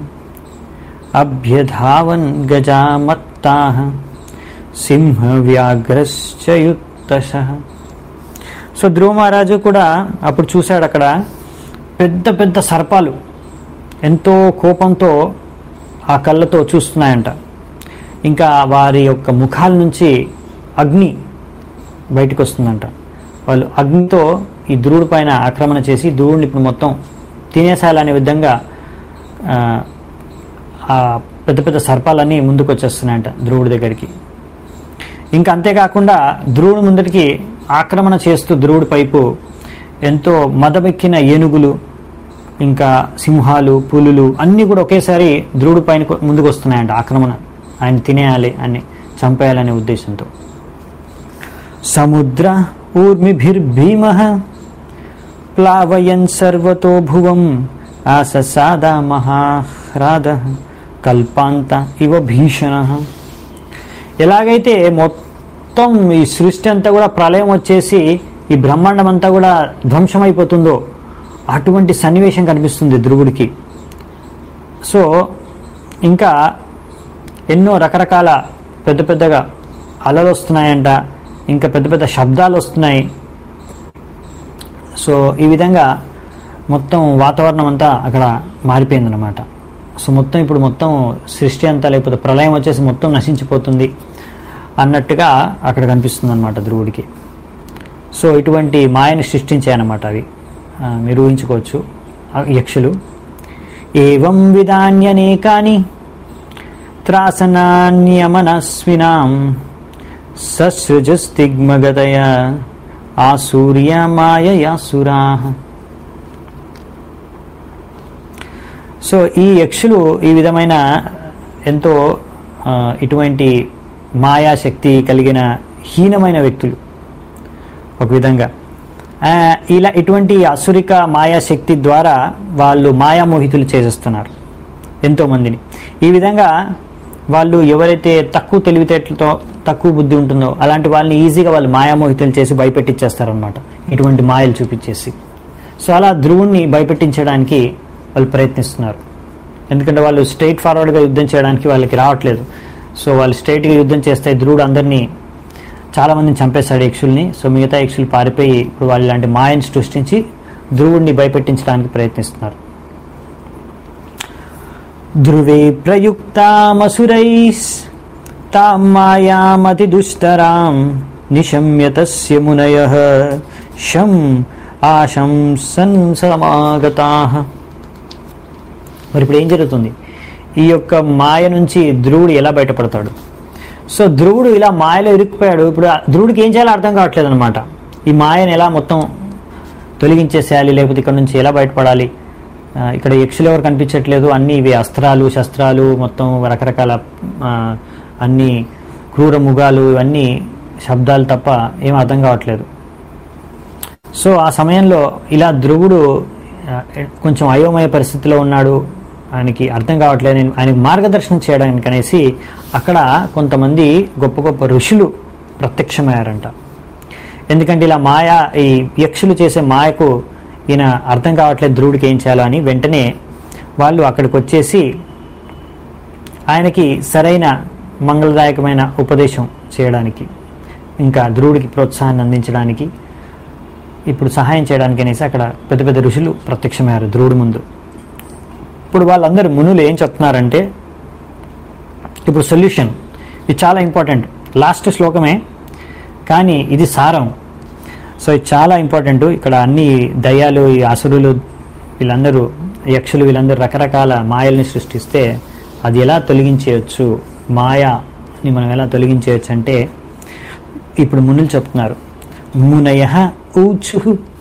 అభ్యధావన్ గజామత్తా సింహ వ్యాఘ్రశ్చయుత్తశ సో ధ్రువ మహారాజు కూడా అప్పుడు చూశాడు అక్కడ పెద్ద పెద్ద సర్పాలు ఎంతో కోపంతో ఆ కళ్ళతో చూస్తున్నాయంట ఇంకా వారి యొక్క ముఖాల నుంచి అగ్ని బయటకు వస్తుందంట వాళ్ళు అగ్నితో ఈ ధ్రువుడి పైన ఆక్రమణ చేసి ధ్రువుడిని ఇప్పుడు మొత్తం తినేసాలనే విధంగా ఆ, ఆ పెద్ద పెద్ద సర్పాలన్నీ ముందుకు వచ్చేస్తున్నాయంట ధ్రువుడి దగ్గరికి ఇంకా అంతేకాకుండా ధ్రువుడి ముందరికి ఆక్రమణ చేస్తూ ధ్రువుడి పైపు ఎంతో మదమెక్కిన ఏనుగులు ఇంకా సింహాలు పులులు అన్నీ కూడా ఒకేసారి ధ్రువుడి పైన ముందుకు వస్తున్నాయంట ఆక్రమణ ఆయన తినేయాలి అని చంపేయాలనే ఉద్దేశంతో సముద్ర ఊర్మిభిర్భీమ ప్లావయన్ సర్వతో భువం ఆససాద మహాహ్రాద కల్పాంత ఇవ భీషణ ఎలాగైతే మొత్తం ఈ సృష్టి అంతా కూడా ప్రళయం వచ్చేసి ఈ బ్రహ్మాండం అంతా కూడా ధ్వంసమైపోతుందో అటువంటి సన్నివేశం కనిపిస్తుంది ధ్రువుడికి సో ఇంకా ఎన్నో రకరకాల పెద్ద పెద్దగా అలలు వస్తున్నాయంట ఇంకా పెద్ద పెద్ద శబ్దాలు వస్తున్నాయి సో ఈ విధంగా మొత్తం వాతావరణం అంతా అక్కడ మారిపోయిందన్నమాట సో మొత్తం ఇప్పుడు మొత్తం సృష్టి అంతా లేకపోతే ప్రళయం వచ్చేసి మొత్తం నశించిపోతుంది అన్నట్టుగా అక్కడ కనిపిస్తుంది అనమాట ధ్రువుడికి సో ఇటువంటి మాయని సృష్టించాయన్నమాట అవి ఆ, మీరు ఊహించుకోవచ్చు ఆ యక్షులు ఏవం విధాన్యనేకాని త్రాసనాన్యమనస్వినాం ససృజస్తిగ్మగతయ ఆసూర్య మాయయాసురా సో ఈ యక్షులు ఈ విధమైన ఎంతో ఆ, ఇటువంటి మాయాశక్తి కలిగిన హీనమైన వ్యక్తులు ఒక విధంగా ఆ, ఇలా ఇటువంటి అసురిక మాయాశక్తి ద్వారా వాళ్ళు మాయామోహితులు చేసేస్తున్నారు ఎంతోమందిని ఈ విధంగా వాళ్ళు ఎవరైతే తక్కువ తెలివితేటలతో తక్కువ బుద్ధి ఉంటుందో అలాంటి వాళ్ళని ఈజీగా వాళ్ళు మాయామోహితులు చేసి భయపెట్టించేస్తారనమాట ఇటువంటి మాయలు చూపించేసి సో అలా ధ్రువుణ్ణి భయపెట్టించడానికి వాళ్ళు ప్రయత్నిస్తున్నారు ఎందుకంటే వాళ్ళు స్ట్రైట్ ఫార్వర్డ్గా యుద్ధం చేయడానికి వాళ్ళకి రావట్లేదు సో వాళ్ళు స్ట్రైట్గా యుద్ధం చేస్తే ధ్రువుడు అందరినీ చాలా మందిని చంపేశాడు యక్షుల్ని సో మిగతా యక్షులు పారిపోయి ఇప్పుడు వాళ్ళు ఇలాంటి మాయని సృష్టించి ధ్రువుడిని భయపెట్టించడానికి ప్రయత్నిస్తున్నారు ధ్రువే ప్రయుక్తామసురైస్ తాం మాయామతి దుష్టరాం నిశమ్య తస్య మునయ శం ఆశంసన్ సమాగతాః మరి ఇప్పుడు ఏం జరుగుతుంది ఈ యొక్క మాయ నుంచి ధ్రువుడు ఎలా బయటపడతాడు సో ధ్రువుడు ఇలా మాయలో ఇరుక్కుపోయాడు ఇప్పుడు ఆ ధ్రువుడికి ఏం చేయాలో అర్థం కావట్లేదు అనమాట ఈ మాయను ఎలా మొత్తం తొలగించేసేయాలి లేకపోతే ఇక్కడ నుంచి ఎలా బయటపడాలి ఆ, ఇక్కడ యక్షులు ఎవరు కనిపించట్లేదు అన్ని ఇవి అస్త్రాలు శస్త్రాలు మొత్తం రకరకాల ఆ, అన్ని క్రూర ముగాలు ఇవన్నీ శబ్దాలు తప్ప ఏం అర్థం కావట్లేదు సో ఆ సమయంలో ఇలా ధ్రువుడు ఆ, కొంచెం అయోమయ పరిస్థితిలో ఉన్నాడు ఆయనకి అర్థం కావట్లేదు నేను ఆయనకు మార్గదర్శనం చేయడానికి అనేసి అక్కడ కొంతమంది గొప్ప గొప్ప ఋషులు ప్రత్యక్షమయ్యారంట ఎందుకంటే ఇలా మాయ ఈ యక్షులు చేసే మాయకు ఈయన అర్థం కావట్లేదు ధ్రువుడికి ఏం చేయాలో అని వెంటనే వాళ్ళు అక్కడికి వచ్చేసి ఆయనకి సరైన మంగళదాయకమైన ఉపదేశం చేయడానికి ఇంకా ధ్రువుడికి ప్రోత్సాహాన్ని అందించడానికి ఇప్పుడు సహాయం చేయడానికి అనేసి అక్కడ పెద్ద పెద్ద ఋషులు ప్రత్యక్షమయ్యారు ధ్రువుడి ముందు ఇప్పుడు వాళ్ళందరూ మునులు ఏం చెప్తున్నారంటే ఇప్పుడు సొల్యూషన్ ఇది చాలా ఇంపార్టెంట్ లాస్ట్ శ్లోకమే కానీ ఇది సారం సో ఇది చాలా ఇంపార్టెంట్ ఇక్కడ అన్ని దయ్యాలు ఈ అసురులు వీళ్ళందరూ యక్షులు వీళ్ళందరూ రకరకాల మాయల్ని సృష్టిస్తే అది ఎలా తొలగించేయచ్చు మాయని మనం ఎలా తొలగించేయచ్చు అంటే ఇప్పుడు మునులు చెప్తున్నారు మునయ ఊచు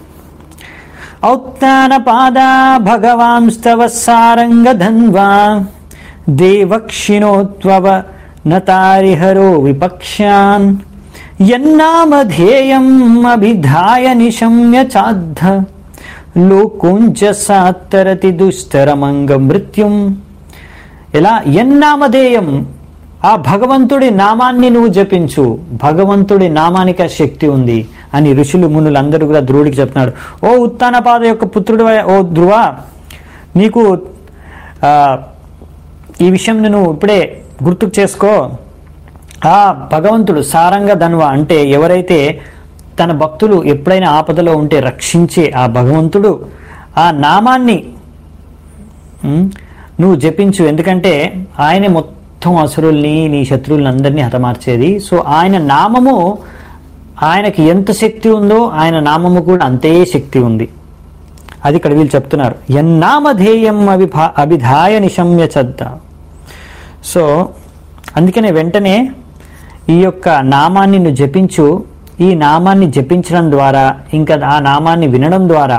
ఔత్తానపాదా భగవాంస్తవ సారంగధన్వా దేవక్షిణోత్వవ నతారిహరో విపక్ష్యాన్ యన్నామధేయం అభిధాయ నిశమ్య చాద్ధ లోకోంచ సాత్తరతి దుస్తరమంగ మృత్యుం ఎలా ఎన్నామధేయం ఆ భగవంతుడి నామాన్ని నువ్వు జపించు భగవంతుడి నామానికి ఆ శక్తి ఉంది అని ఋషులు మునులు అందరూ కూడా ధ్రువుడికి చెప్తున్నాడు ఓ ఉత్తానపాద యొక్క పుత్రుడు ఓ ధ్రువ నీకు ఆ, ఈ విషయం నువ్వు ఇప్పుడే గుర్తుకు చేసుకో ఆ భగవంతుడు సారంగ ధన్వ అంటే ఎవరైతే తన భక్తులు ఎప్పుడైనా ఆపదలో ఉంటే రక్షించే ఆ భగవంతుడు ఆ నామాన్ని ఉమ్, నువ్వు జపించు ఎందుకంటే ఆయనే మొత్తం అసురుల్ని నీ శత్రువుల్ని అందరినీ హతమార్చేది సో ఆయన నామము ఆయనకి ఎంత శక్తి ఉందో ఆయన నామము కూడా అంతే శక్తి ఉంది అది ఇక్కడ వీళ్ళు చెప్తున్నారు ఎన్నామధేయం అభిభా అభిధాయ నిశమ్య చద్ద సో అందుకనే వెంటనే ఈ యొక్క నామాన్ని నువ్వు జపించు ఈ నామాన్ని జపించడం ద్వారా ఇంకా ఆ నామాన్ని వినడం ద్వారా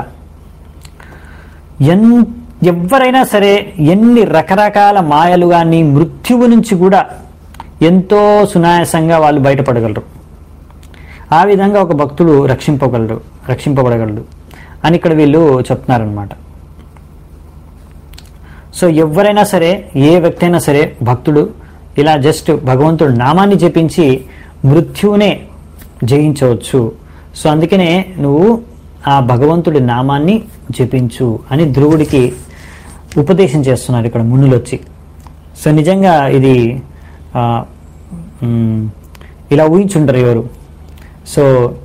ఎన్ ఎవరైనా సరే ఎన్ని రకరకాల మాయలు కానీ మృత్యువు నుంచి కూడా ఎంతో సునాయాసంగా వాళ్ళు బయటపడగలరు ఆ విధంగా ఒక భక్తుడు రక్షింపగలడు రక్షింపబడగలడు అని ఇక్కడ వీళ్ళు చెప్తున్నారనమాట సో ఎవరైనా సరే ఏ వ్యక్తి అయినా సరే భక్తుడు ఇలా జస్ట్ భగవంతుడు నామాన్ని జపించి మృత్యువునే జయించవచ్చు సో అందుకనే నువ్వు ఆ భగవంతుడి నామాన్ని జపించు అని ధ్రువుడికి ఉపదేశం చేస్తున్నారు ఇక్కడ మునులు వచ్చి సో నిజంగా ఇది ఆ, మ్, ఇలా ఊహించుంటారు ఎవరు సో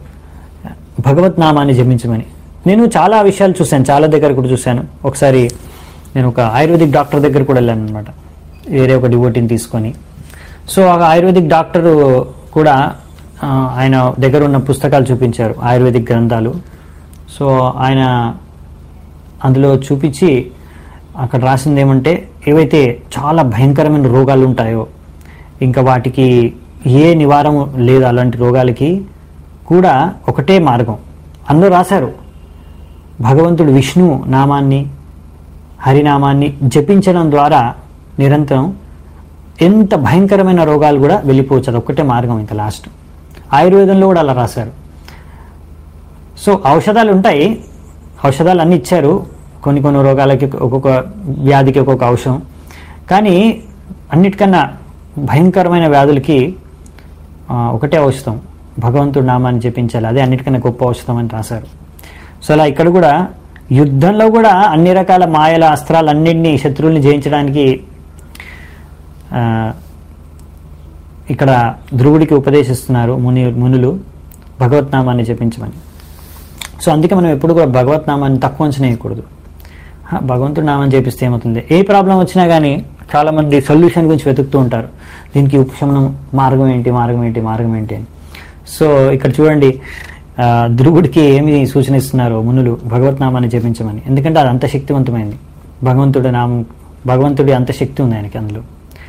భగవత్ నామాన్ని జపించమని నేను చాలా విషయాలు చూశాను చాలా దగ్గర కూడా చూశాను ఒకసారి నేను ఒక ఆయుర్వేదిక్ డాక్టర్ దగ్గర కూడా వెళ్ళాను అనమాట వేరే ఒక డివోటీని తీసుకొని సో ఆ ఆయుర్వేదిక్ డాక్టర్ కూడా ఆ, ఆయన దగ్గర ఉన్న పుస్తకాలు చూపించారు ఆయుర్వేదిక్ గ్రంథాలు సో ఆయన అందులో చూపించి అక్కడ రాసింది ఏమంటే ఏవైతే చాలా భయంకరమైన రోగాలు ఉంటాయో ఇంకా వాటికి ఏ నివారణ లేదు అలాంటి రోగాలకి కూడా ఒకటే మార్గం అందులో రాశారు భగవంతుడు విష్ణు నామాన్ని హరినామాన్ని జపించడం ద్వారా నిరంతరం ఎంత భయంకరమైన రోగాలు కూడా వెళ్ళిపోవచ్చు అది ఒక్కటే మార్గం ఇంకా లాస్ట్ ఆయుర్వేదంలో కూడా అలా రాశారు సో ఔషధాలు ఉంటాయి ఔషధాలు అన్ని ఇచ్చారు కొన్ని కొన్ని రోగాలకి ఒక్కొక్క వ్యాధికి ఒక్కొక్క ఔషధం కానీ అన్నిటికన్నా భయంకరమైన వ్యాధులకి ఆ, ఒకటే ఔషధం భగవంతుడి నామాన్ని జపించాలి అదే అన్నిటికన్నా గొప్ప ఔషధం అని రాశారు సో అలా ఇక్కడ కూడా యుద్ధంలో కూడా అన్ని రకాల మాయల అస్త్రాలన్నింటినీ శత్రువుల్ని జయించడానికి ఆ, ఇక్కడ ధ్రువుడికి ఉపదేశిస్తున్నారు ముని మునులు భగవత్నామాన్ని జపించమని సో అందుకే మనం ఎప్పుడు కూడా భగవత్నామాన్ని తక్కువ అంచనా వేయకూడదు హా, భగవంతుడి నామాన్ని చేపిస్తే ఏమవుతుంది ఏ ప్రాబ్లం వచ్చినా కానీ చాలా మంది సొల్యూషన్ గురించి వెతుకుతూ ఉంటారు దీనికి ఉపశమనం మార్గం ఏంటి మార్గం ఏంటి మార్గం ఏంటి అని సో ఇక్కడ చూడండి ఆ, ధ్రువుడికి ఏమి సూచన ఇస్తున్నారు మునులు భగవత్నామాన్ని జపించమని ఎందుకంటే అది అంత శక్తివంతమైంది భగవంతుడి నామం భగవంతుడి అంత శక్తి ఉంది ఆయనకి అందులో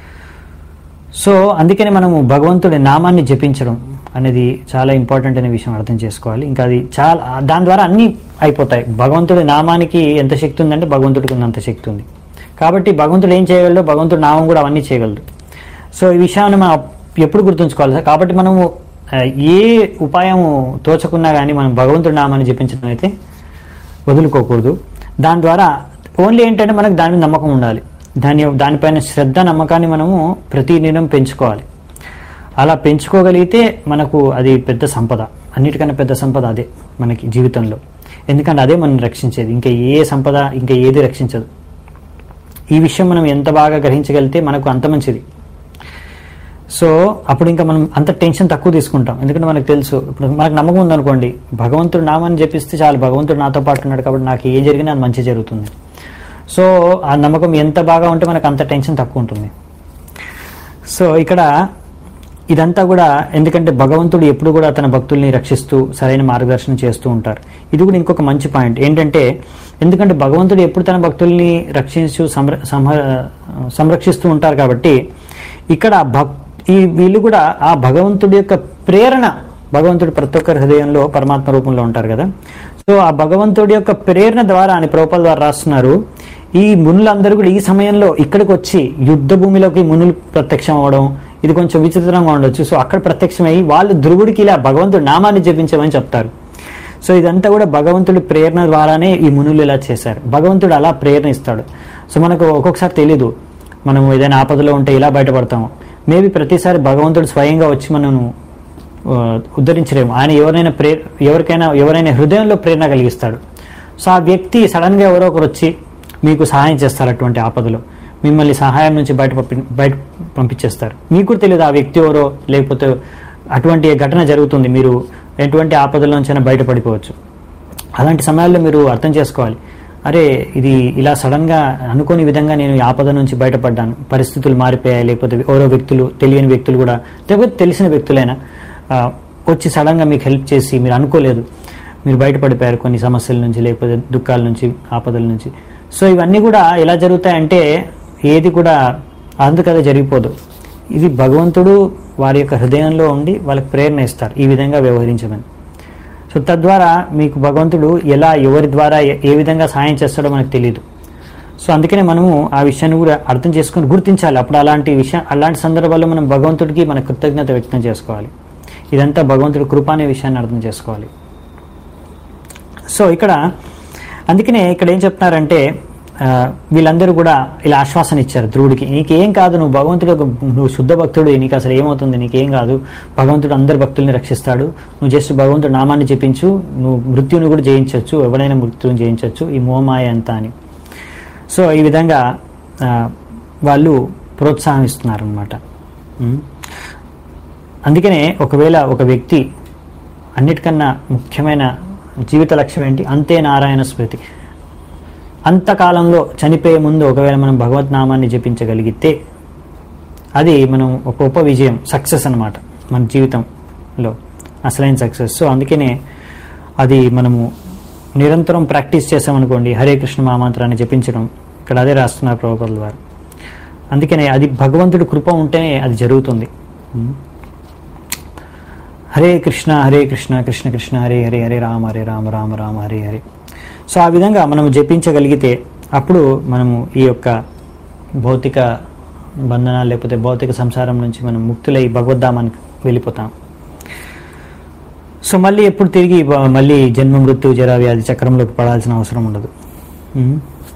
సో అందుకని మనము భగవంతుడి నామాన్ని జపించడం అనేది చాలా ఇంపార్టెంట్ అనే విషయం అర్థం చేసుకోవాలి ఇంకా అది చాలా దాని ద్వారా అన్నీ అయిపోతాయి భగవంతుడి నామానికి ఎంత శక్తి ఉందంటే భగవంతుడికి ఉన్నంత శక్తి ఉంది కాబట్టి భగవంతుడు ఏం చేయగలడు భగవంతుడి నామం కూడా అవన్నీ చేయగలడు సో ఈ విషయాన్ని మనం ఎప్పుడు గుర్తుంచుకోవాలి సార్ కాబట్టి మనము ఆ, ఏ ఉపాయము తోచకున్నా కానీ మనం భగవంతుడి నామాన్ని జపించడం అయితే వదులుకోకూడదు దాని ద్వారా ఓన్లీ ఏంటంటే మనకు దాని మీద నమ్మకం ఉండాలి దాని దానిపైన శ్రద్ధ నమ్మకాన్ని మనము ప్రతిదినం పెంచుకోవాలి అలా పెంచుకోగలిగితే మనకు అది పెద్ద సంపద అన్నిటికన్నా పెద్ద సంపద అదే మనకి జీవితంలో ఎందుకంటే అదే మనం రక్షించేది ఇంకా ఏ సంపద ఇంకా ఏది రక్షించదు ఈ విషయం మనం ఎంత బాగా గ్రహించగలిగితే మనకు అంత మంచిది సో అప్పుడు ఇంకా మనం అంత టెన్షన్ తక్కువ తీసుకుంటాం ఎందుకంటే మనకు తెలుసు ఇప్పుడు మనకు నమ్మకం ఉందనుకోండి భగవంతుడు నామాన్ని జపిస్తే చాలు భగవంతుడు నాతో పాటు ఉన్నాడు కాబట్టి నాకు ఏం జరిగినా అది మంచి జరుగుతుంది సో ఆ నమ్మకం ఎంత బాగా ఉంటే మనకు అంత టెన్షన్ తక్కువ ఉంటుంది సో ఇక్కడ ఇదంతా కూడా ఎందుకంటే భగవంతుడు ఎప్పుడు కూడా తన భక్తుల్ని రక్షిస్తూ సరైన మార్గదర్శనం చేస్తూ ఉంటారు ఇది కూడా ఇంకొక మంచి పాయింట్ ఏంటంటే ఎందుకంటే భగవంతుడు ఎప్పుడు తన భక్తుల్ని రక్షించు సంర సంహ- సంరక్షిస్తూ ఉంటారు కాబట్టి ఇక్కడ భక్ ఈ వీళ్ళు కూడా ఆ భగవంతుడి యొక్క ప్రేరణ భగవంతుడు ప్రతి ఒక్కరి హృదయంలో పరమాత్మ రూపంలో ఉంటారు కదా సో ఆ భగవంతుడి యొక్క ప్రేరణ ద్వారా అని ప్రోపల ద్వారా రాస్తున్నారు ఈ మునులందరూ కూడా ఈ సమయంలో ఇక్కడికి వచ్చి యుద్ధ భూమిలోకి మునులు ప్రత్యక్షం అవ్వడం ఇది కొంచెం విచిత్రంగా ఉండొచ్చు సో అక్కడ ప్రత్యక్షమై వాళ్ళు ధ్రువుడికి ఇలా భగవంతుడి నామాన్ని జపించమని చెప్తారు సో ఇదంతా కూడా భగవంతుడి ప్రేరణ ద్వారానే ఈ మునులు ఇలా చేశారు భగవంతుడు అలా ప్రేరణ ఇస్తాడు సో మనకు ఒక్కొక్కసారి తెలీదు మనం ఏదైనా ఆపదలో ఉంటే ఇలా బయటపడతాము మేబీ ప్రతిసారి భగవంతుడు స్వయంగా వచ్చి మనను ఆ, ఉద్ధరించలేము ఆయన ఎవరైనా ప్రే ఎవరికైనా ఎవరైనా హృదయంలో ప్రేరణ కలిగిస్తాడు సో ఆ వ్యక్తి సడన్ గా ఎవరో ఒకరు వచ్చి మీకు సహాయం చేస్తారు అటువంటి ఆపదలో మిమ్మల్ని సహాయం నుంచి బయట పంపి బయట పంపించేస్తారు మీకు కూడా తెలియదు ఆ వ్యక్తి ఎవరో లేకపోతే అటువంటి ఘటన జరుగుతుంది మీరు ఎటువంటి ఆపదల నుంచైనా బయటపడిపోవచ్చు అలాంటి సమయాల్లో మీరు అర్థం చేసుకోవాలి అరే ఇది ఇలా సడన్ గా అనుకోని విధంగా నేను ఈ ఆపద నుంచి బయటపడ్డాను పరిస్థితులు మారిపోయాయి లేకపోతే ఎవరో వ్యక్తులు తెలియని వ్యక్తులు కూడా లేకపోతే తెలిసిన వ్యక్తులైనా ఆ, వచ్చి సడన్ గా మీకు హెల్ప్ చేసి మీరు అనుకోలేదు మీరు బయటపడిపోయారు కొన్ని సమస్యల నుంచి లేకపోతే దుఃఖాల నుంచి ఆపదల నుంచి సో ఇవన్నీ కూడా ఎలా జరుగుతాయంటే ఏది కూడా అందుకదే జరిగిపోదు ఇది భగవంతుడు వారి యొక్క హృదయంలో ఉండి వాళ్ళకి ప్రేరణ ఇస్తారు ఈ విధంగా వ్యవహరించమని సో తద్వారా మీకు భగవంతుడు ఎలా ఎవరి ద్వారా ఏ- ఏ విధంగా సహాయం చేస్తాడో మనకు తెలియదు సో అందుకనే మనము ఆ విషయాన్ని కూడా అర్థం చేసుకొని గుర్తించాలి అప్పుడు అలాంటి విషయం అలాంటి సందర్భాల్లో మనం భగవంతుడికి మన కృతజ్ఞత వ్యక్తం చేసుకోవాలి ఇదంతా భగవంతుడి కృప అనే విషయాన్ని అర్థం చేసుకోవాలి సో ఇక్కడ అందుకనే ఇక్కడ ఏం చెప్తున్నారంటే ఆ, వీళ్ళందరూ కూడా ఇలా ఆశ్వాసన ఇచ్చారు ధ్రువుడికి నీకేం కాదు నువ్వు భగవంతుడు ఒక- నువ్వు శుద్ధ భక్తుడు నీకు అసలు ఏమవుతుంది నీకేం కాదు భగవంతుడు అందరు భక్తుల్ని రక్షిస్తాడు నువ్వు జస్ట్ భగవంతుడు నామాన్ని జపించు నువ్వు మృత్యుని కూడా జయించవచ్చు ఎవరైనా మృత్యుని జయించవచ్చు ఈ మోమాయ అంతా అని సో ఈ విధంగా ఆ, వాళ్ళు ప్రోత్సాహం ఇస్తున్నారు అనమాట అందుకనే ఒకవేళ ఒక వ్యక్తి అన్నిటికన్నా ముఖ్యమైన జీవిత లక్ష్యం ఏంటి అంతే నారాయణ స్మృతి అంతకాలంలో చనిపోయే ముందు ఒకవేళ మనం భగవత్ నామాన్ని జపించగలిగితే అది మనం ఒక గొప్ప విజయం సక్సెస్ అన్నమాట మన జీవితంలో అసలైన సక్సెస్ సో అందుకనే అది మనము నిరంతరం ప్రాక్టీస్ చేసామనుకోండి హరే కృష్ణ మహామంత్రాన్ని జపించడం ఇక్కడ అదే రాస్తున్నారు ప్రభుపదుల వారు అందుకనే అది భగవంతుడి కృప ఉంటేనే అది జరుగుతుంది ఉం. హరే కృష్ణ హరే కృష్ణ కృష్ణ కృష్ణ హరే హరే హరే రామ హరే రామ రామ రామ హరే హరే సో ఆ విధంగా మనం జపించగలిగితే అప్పుడు మనము ఈ యొక్క భౌతిక బంధనాలు లేకపోతే భౌతిక సంసారం నుంచి మనం ముక్తులై భగవద్ధామానికి వెళ్ళిపోతాం సో మళ్ళీ ఎప్పుడు తిరిగి బ- మళ్ళీ జన్మ మృత్యు జరా వ్యాధి చక్రంలోకి పడాల్సిన అవసరం ఉండదు ఉం.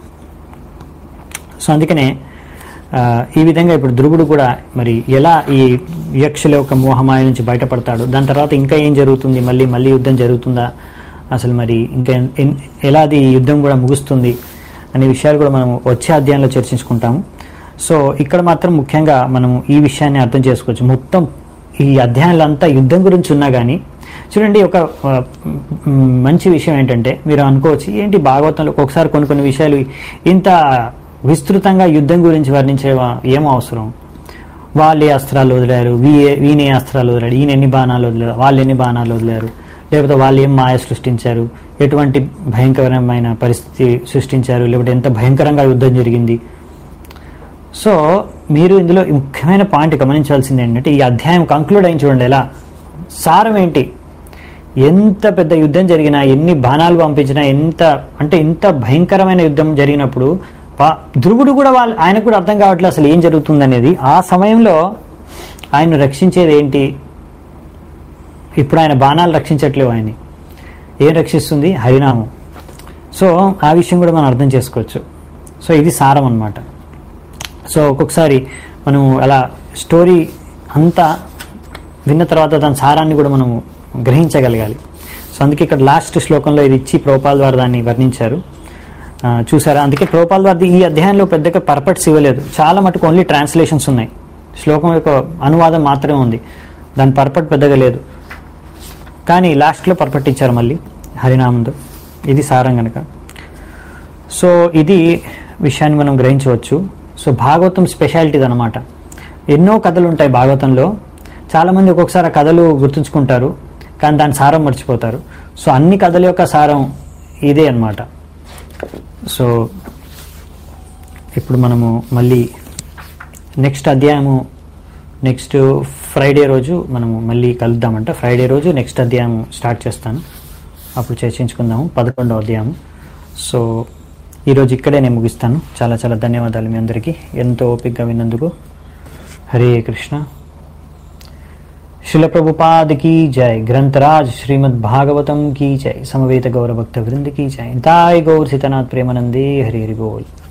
సో అందుకనే ఆ, ఈ విధంగా ఇప్పుడు ధ్రువుడు కూడా మరి ఎలా ఈ యక్షల యొక్క మోహమాయ నుంచి బయటపడతాడు దాని తర్వాత ఇంకా ఏం జరుగుతుంది మళ్ళీ మళ్ళీ యుద్ధం జరుగుతుందా అసలు మరి ఇంకా ఎన్- ఎన్- ఎలా అది ఈ యుద్ధం కూడా ముగుస్తుంది అనే విషయాలు కూడా మనం వచ్చే అధ్యాయంలో చర్చించుకుంటాము సో ఇక్కడ మాత్రం ముఖ్యంగా మనం ఈ విషయాన్ని అర్థం చేసుకోవచ్చు మొత్తం ఈ అధ్యాయంలో అంతా యుద్ధం గురించి ఉన్నా కానీ చూడండి ఒక ఆ, మ్, మంచి విషయం ఏంటంటే మీరు అనుకోవచ్చు ఏంటి భాగవతంలో ఒకసారి కొన్ని కొన్ని విషయాలు ఇంత విస్తృతంగా యుద్ధం గురించి వర్ణించే ఏం అవసరం వాళ్ళు ఏ అస్త్రాలు వదిలారు వీ వీని ఏ అస్త్రాలు వదిలాడు ఈయన ఎన్ని బాణాలు వదిలారు వాళ్ళు ఎన్ని బాణాలు వదిలారు లేకపోతే వాళ్ళు ఏం మాయ సృష్టించారు ఎటువంటి భయంకరమైన పరిస్థితి సృష్టించారు లేకపోతే ఎంత భయంకరంగా యుద్ధం జరిగింది సో మీరు ఇందులో ఈ ముఖ్యమైన పాయింట్ గమనించాల్సింది ఏంటంటే ఈ అధ్యాయం కంక్లూడ్ అయిన చూడండి ఎలా సారం ఏంటి ఎంత పెద్ద యుద్ధం జరిగినా ఎన్ని బాణాలు పంపించినా ఎంత అంటే ఇంత భయంకరమైన యుద్ధం జరిగినప్పుడు పా- ధ్రువుడు కూడా వాళ్ళు ఆయనకు కూడా అర్థం కావట్లేదు అసలు ఏం జరుగుతుంది అనేది ఆ సమయంలో ఆయన రక్షించేది ఏంటి ఇప్పుడు ఆయన బాణాలు రక్షించట్లేవు ఆయన్ని ఏం రక్షిస్తుంది హరినామం సో ఆ విషయం కూడా మనం అర్థం చేసుకోవచ్చు సో ఇది సారం అన్నమాట సో ఒక్కొక్కసారి మనం అలా స్టోరీ అంతా విన్న తర్వాత దాని సారాన్ని కూడా మనం గ్రహించగలగాలి సో అందుకే ఇక్కడ లాస్ట్ శ్లోకంలో ఇది ఇచ్చి ప్రోపాల్ ద్వారా దాన్ని వర్ణించారు ఆ, చూసారా అందుకే ప్రోపాల్ వారి ఈ అధ్యాయంలో పెద్దగా పర్పట్స్ ఇవ్వలేదు చాలా మటుకు ఓన్లీ ట్రాన్స్లేషన్స్ ఉన్నాయి శ్లోకం యొక్క అనువాదం మాత్రమే ఉంది దాని పర్పట్ పెద్దగా లేదు కానీ లాస్ట్లో పర్పట్ ఇచ్చారు మళ్ళీ హరినామంతో ఇది సారం గనక సో ఇది విషయాన్ని మనం గ్రహించవచ్చు సో భాగవతం స్పెషాలిటీది అనమాట ఎన్నో కథలు ఉంటాయి భాగవతంలో చాలామంది ఒక్కొక్కసారి ఆ కథలు గుర్తుంచుకుంటారు కానీ దాని సారం మర్చిపోతారు సో అన్ని కథల యొక్క సారం ఇదే అన్నమాట సో ఇప్పుడు మనము మళ్ళీ నెక్స్ట్ అధ్యాయము నెక్స్ట్ ఫ్రైడే రోజు మనము మళ్ళీ కలుద్దామంట ఫ్రైడే రోజు నెక్స్ట్ అధ్యాయం స్టార్ట్ చేస్తాను అప్పుడు చర్చించుకుందాము పదకొండవ అధ్యాయం సో ఈరోజు ఇక్కడే నేను ముగిస్తాను చాలా చాలా ధన్యవాదాలు మీ అందరికీ ఎంతో ఓపికగా విన్నందుకు హరే కృష్ణ शिल प्रभुपाद की जय ग्रंथराज श्रीमद् भागवतम की जय समवेत गौर भक्त वृंद की जय दाय गौर सीतानाथ प्रेमानंदे हरि हरि बोल